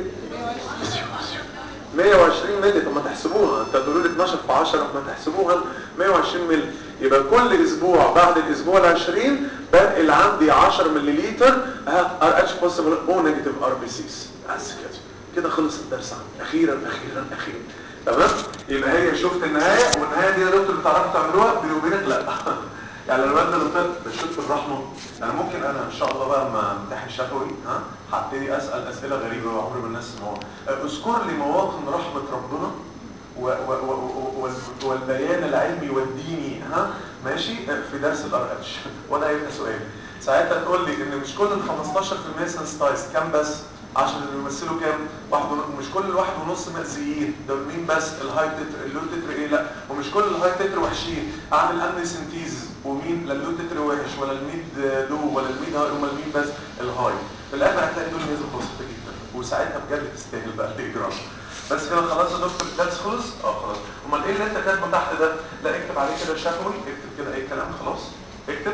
120 مللي طب ما تحسبوها انت تقولوا لي 12 في 10 ما تحسبوها 120 مللي يبقى كل اسبوع بعد الاسبوع ال20 بنقل عندي 10 ملليلتر ار اتش بوزيتيف او نيجاتيف ار بي سيز بس كده كده خلص الدرس عندي اخيرا اخيرا اخيرا تمام يبقى هي شفت النهايه والنهايه دي يا دكتور بتعرفوا تعملوها بيني وبينك لا يعني الواد ده طلع بشوط بالرحمه انا ممكن انا ان شاء الله بقى لما امتحن شفوي ها هبتدي اسال اسئله غريبه وعمري ما الناس سمعوها اذكر لي مواطن رحمه ربنا و و و و والبيان العلمي والديني ها ماشي في درس الار اتش وده هيبقى سؤال ساعتها تقول لي ان مش كل ال 15% سنسيتايز كام بس عشان اللي بيمثلوا كام واحد ونص مش كل الواحد ونص مأذيين دول مين بس الهاي تتر اللو تتر ايه لا ومش كل الهاي تتر وحشين اعمل امن سنتيز ومين لا اللو تتر وحش ولا الميد لو ولا الميد هاي امال مين بس الهاي في الاخر هتلاقي دول نسبه بسيطه جدا وساعتها بجد تستاهل بقى الاجراء بس كده خلاص يا دكتور الدرس خلص اه خلاص امال ايه اللي انت كاتبه تحت ده لا اكتب عليه كده شفوي اكتب كده اي كلام خلاص اكتب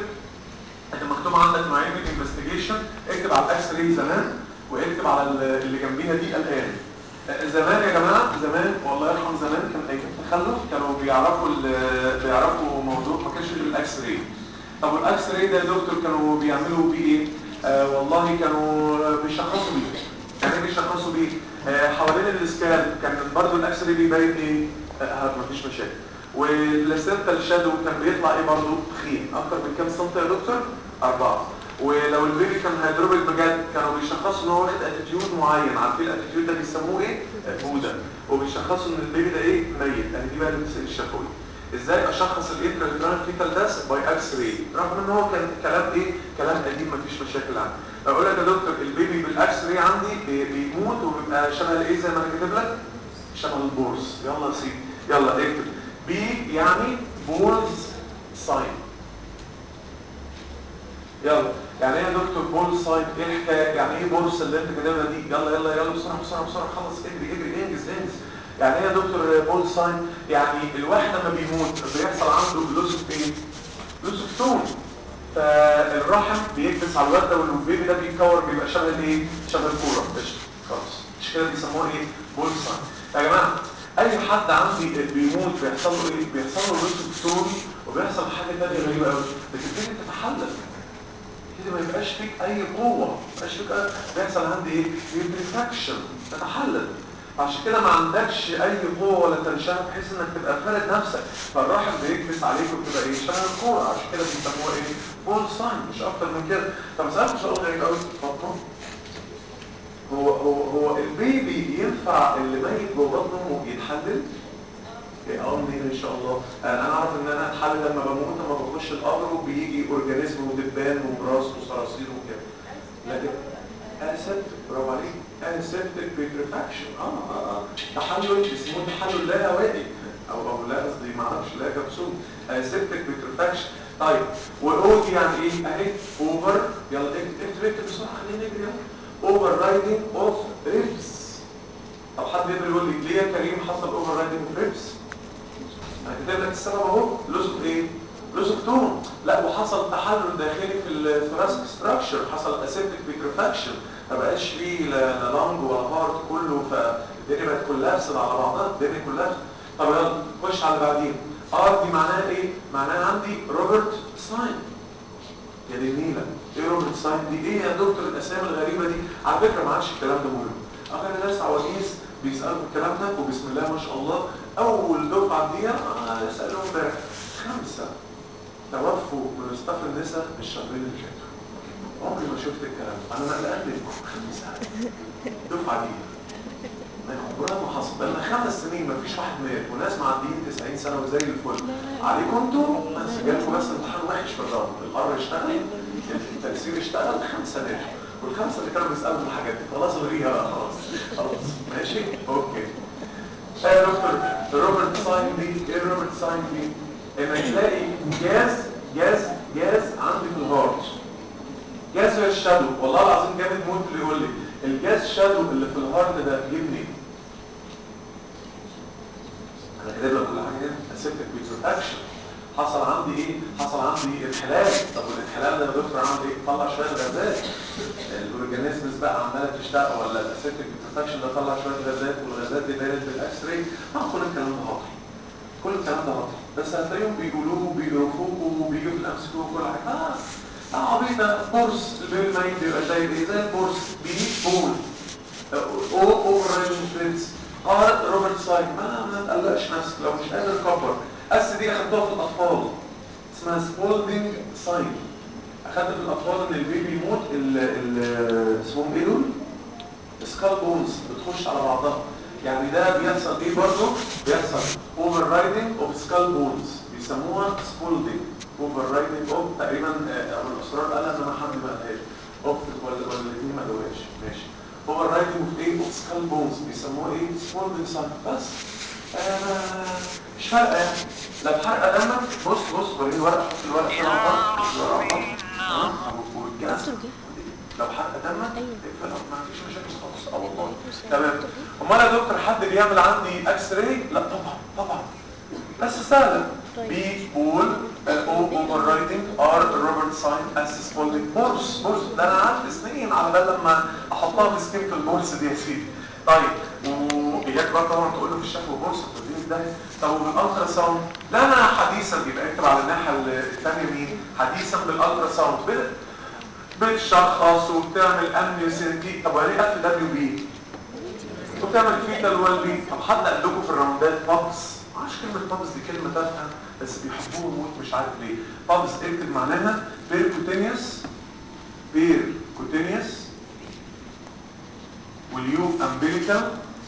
انت مكتوب عندك نوعين من الانفستيجيشن اكتب على الاكس راي زمان واكتب على اللي جنبيها دي الان زمان يا جماعه زمان والله يرحم زمان كان ايام التخلف كانوا بيعرفوا بيعرفوا موضوع ما كانش غير الاكس راي طب والاكس راي ده يا دكتور كانوا بيعملوا بيه ايه آه والله كانوا بيشخصوا بيه يعني ايه بيشخصوا بيه آه حوالين الاسكان كان برضه الاكس راي بيبين ايه آه مفيش مشاكل والبلاسينتا شادو كان بيطلع ايه برضه تخين اكتر من كام سنتي يا دكتور اربعه ولو البيبي كان هيضرب بجد كانوا بيشخصوا ان هو واخد اتيتيود معين عارفين الاتيتيود ده بيسموه ايه بودا وبيشخصوا ان البيبي ده ايه ميت يعني دي بقى اللي بتسال الشفوي ازاي اشخص الانتراليترال فيتال داس باي اكس راي رغم ان هو كان كلام ايه كلام قديم مفيش مشاكل عنه اقول لك يا دكتور البيبي بالاكس راي عندي بيموت وبيبقى شبه الايه زي ما انا كاتب لك شبه البورس يلا يا سيدي يلا اكتب بي يعني بورز ساين يلا يعني ايه يا دكتور بول ساين ايه الحكايه يعني ايه بورس اللي انت كاتبها دي يلا يلا يلا بسرعه بسرعه بسرعه خلص اجري اجري انجز انجز يعني ايه يا دكتور بول ساين يعني الواحد لما بيموت بيحصل عنده لوس اوف ايه لوس اوف تون فالرحم بيكبس على الواد ده والبيبي ده بيتكور بيبقى شبه الايه شبه الكوره قشطه خلاص مش كده بيسموه ايه بول ساين يا جماعه اي حد عندي بيموت بيحصل له ايه بيحصل له لوس اوف تون وبيحصل حاجه ثانيه غريبه قوي بتبتدي تتحلل كده ما يبقاش فيك اي قوة ما يبقاش فيك أي... بيحصل عندي ايه ريتراكشن تتحلل عشان كده ما عندكش اي قوة ولا تنشان بحيث انك تبقى فارد نفسك فالراحل بيكبس عليك وبتبقى ايه شبه الكورة عشان كده بيسموها ايه بول ساين مش اكتر من كده طب اسالك سؤال غريب قوي اتفضل هو هو هو البيبي ينفع اللي ميت جوه بطن امه يتحلل؟ اه منين ان شاء الله انا اعرف ان انا اتحلل لما بموت لما بخش القبر وبيجي اورجانيزم ودبان وبراس وصراصير وكده لكن اسيبتك برافو عليك اسيبتك بيترفاكشن اه اه اه تحلل اسمه تحلل لا هوائي او او لا قصدي ما اعرفش لا كبسول اسيبتك بيترفاكشن طيب واو دي يعني ايه اهي اوفر يلا اكتب اكتب بسرعه خلينا نجري اوفر رايدنج اوف ريبس طب حد يقدر يقول لي ليه يا كريم حصل اوفر رايدنج اوف ريبس انا كاتب لك السبب اهو لوس اوف ايه لوس اوف تون لا وحصل تحلل داخلي في الثوراسيك ستراكشر حصل اسيبتك بيترفاكشن ما بقاش فيه لا لانج ولا هارت كله فالدنيا بقت كولابسد على بعضها الدنيا كولابسد طب يلا خش على اللي بعدين ار دي معناها ايه معناها عندي روبرت ساين يا دي النيله ايه روبرت ساين دي ايه يا دكتور الاسامي الغريبه دي على فكره ما عادش الكلام ده مهم اغلب الناس عواجيز بيسالوا الكلام ده وبسم الله ما شاء الله اول دفعه دي انا سالهم امبارح خمسه توفوا من استاف النساء الشهرين اللي فاتوا عمري ما شفت الكلام انا مقلقان منكم خمسه الدفعه دي عمرها ما حصل بقالنا خمس سنين ما فيش واحد مات وناس معديين 90 سنه وزي الفل عليكم انتوا بس جالكم بس امتحان وحش في الرابط القر اشتغل التاثير اشتغل خمسه نجحوا والخمسه اللي كانوا بيسالوا الحاجات دي خلاص الغيها بقى خلاص خلاص ماشي اوكي ايه يا دكتور روبرت ساين دي ايه روبرت ساين دي انك تلاقي جاز جاز جاز عندي في الهارت جاز هي الشادو والله العظيم جامد موت اللي يقول لي الجاز شادو اللي في الهارت ده جه منين انا كاتب لك كل حاجه اسيبتك بيترفاكشن حصل عندي ايه حصل عندي انحلال طب والانحلال ده يا دكتور عمل ايه طلع شويه غازات الاورجانيزمز بقى عماله تشتغل ولا الاسيتيك بيترفاكشن ده طلع شويه غازات والغازات دي بانت بالاكس راي اه كل الكلام ده هطل كل الكلام ده هطل بس هتلاقيهم بيقولوه بيقرفوه وبيجوا في الامسكو وكل حاجه اه اه عبيطه بورس البيبي الميت بيبقى زي ايه زي البورس بيجيب بول او اوفر ريجن ار روبرت سايد ما ما تقلقش نفسك لو مش قادر كبر اس دي اخدتوها في الاطفال اسمها سبولدنج ساين اخدت في الاطفال ان البيبي يموت ال ال اسمهم ايه دول؟ سكال بونز بتخش على بعضها يعني ده بيحصل ايه برضه؟ بيحصل اوفر رايدنج اوف سكال بونز بيسموها سبولدنج اوفر رايدنج اوف تقريبا آه، ابو الاسرار قالها انما حد ما قالهاش اوف ولا ولا الاثنين ما قالوهاش ماشي اوفر رايدنج اوف ايه؟ اوف سكال بونز بيسموها ايه؟ سبولدنج ساين بس آه مش فارقه يعني لا بحرقه دمك بص بص وريني الورقه حط الورقه كده على الارض حط الورقه على الارض تمام والجهاز دكتور جه لو حرق دمك أيوة. اقفلها ما فيش مشاكل خالص اه والله تمام امال يا دكتور حد بيعمل عندي اكس راي لا طبعا طبعا بس سهله طيب. بي بول او اوفر رايدنج ار روبرت ساين اس سبولدنج بورس بورس ده انا قعدت سنين على بال لما احطها في سكيم في البورس دي يا سيدي طيب واياك بقى طبعا تقول له في الشكل بورس توديني ده طب وبالالترا ساوند لا انا حديثا يبقى اكتب على الناحيه الثانيه مين حديثا بالالترا ساوند بال- بتشخص وبتعمل امن سيركي طب وليه اف دبليو بي وبتعمل فيتال وال بي طب حد قال لكم في الراوندات بابس معرفش كلمه بابس دي كلمه تافهه بس بيحبوها موت مش عارف ليه بابس اكتب معناها بيركوتينيوس بيركوتينيوس واليو امبليكال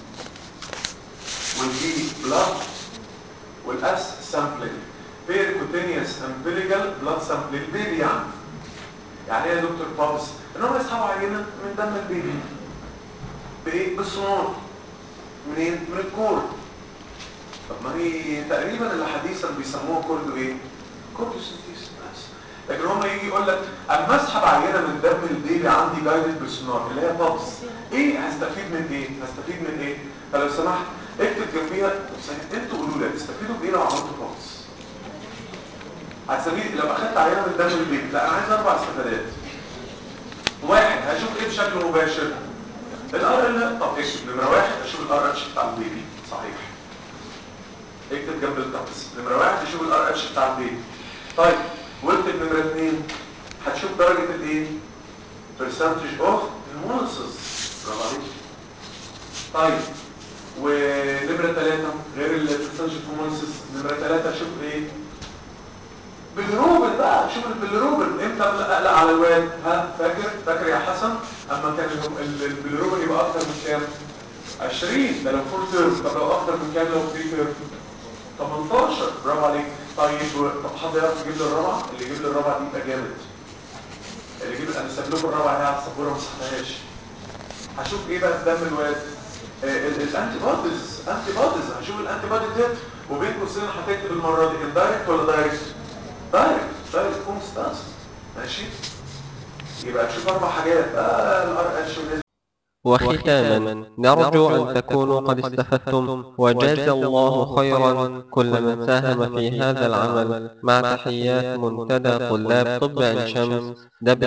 والبي بلاد والاس سامبلينج بيركوتينيوس امبليكال بلاد سامبلينج البيبي يعني يعني ايه يا دكتور بابس ان هم يسحبوا عينه من دم البيبي بايه بالسونار منين من الكور طب ما هي تقريبا اللي حديثا بيسموها كورد ايه كوردوسيتيس بس لكن هم يجي يقول لك اما اسحب عينه من دم البيبي عندي جايدد بالسونار اللي هي بابس ايه هستفيد من ايه هستفيد من ايه فلو سمحت اكتب جنبيها انتوا قولوا لي هتستفيدوا بايه لو عملتوا بابس على سبيل لو اخدت عينه من دم البيبي لا انا عايز اربع استفادات واحد هشوف ايه بشكل مباشر الار ال طب اكتب نمره واحد اشوف الار اتش بتاع البيبي صحيح اكتب جنب التقص نمره واحد تشوف الار اتش بتاع البيبي طيب واكتب نمره اثنين هتشوف درجه الايه percentage اوف hemolysis برافو عليك طيب ونمره ثلاثه غير ال percentage of hemolysis نمره ثلاثه اشوف ايه بالروبن بقى شوف بالروبن امتى اقلق على الواد ها فاكر فاكر يا حسن اما كان الهم- ال- ال- بالروبن يبقى اكتر من كام 20 ده لو فول تيرم طب لو اكتر من كام لو فري تيرم 18 برافو عليك طيب و- طب حد يعرف يجيب لي الرابعه اللي يجيب لي الرابعه دي يبقى جامد اللي يجيب انا ساب لكم الرابعه هي على السبوره ما مسحتهاش هشوف ايه بقى في دم الواد الانتي بوديز انتي بوديز هشوف الانتي بودي ديت وبين قوسين هتكتب المره دي اندايركت ولا دايركت دايركت دايركت كونستانس ماشي يبقى تشوف اربع حاجات اه الار اتش وختاما نرجو أن تكونوا قد استفدتم وجاز الله خيرا كل من ساهم في هذا العمل مع تحيات منتدى طلاب طب عين شمس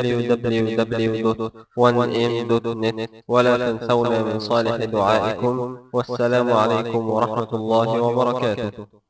www.1m.net ولا تنسونا من صالح دعائكم والسلام عليكم ورحمة الله وبركاته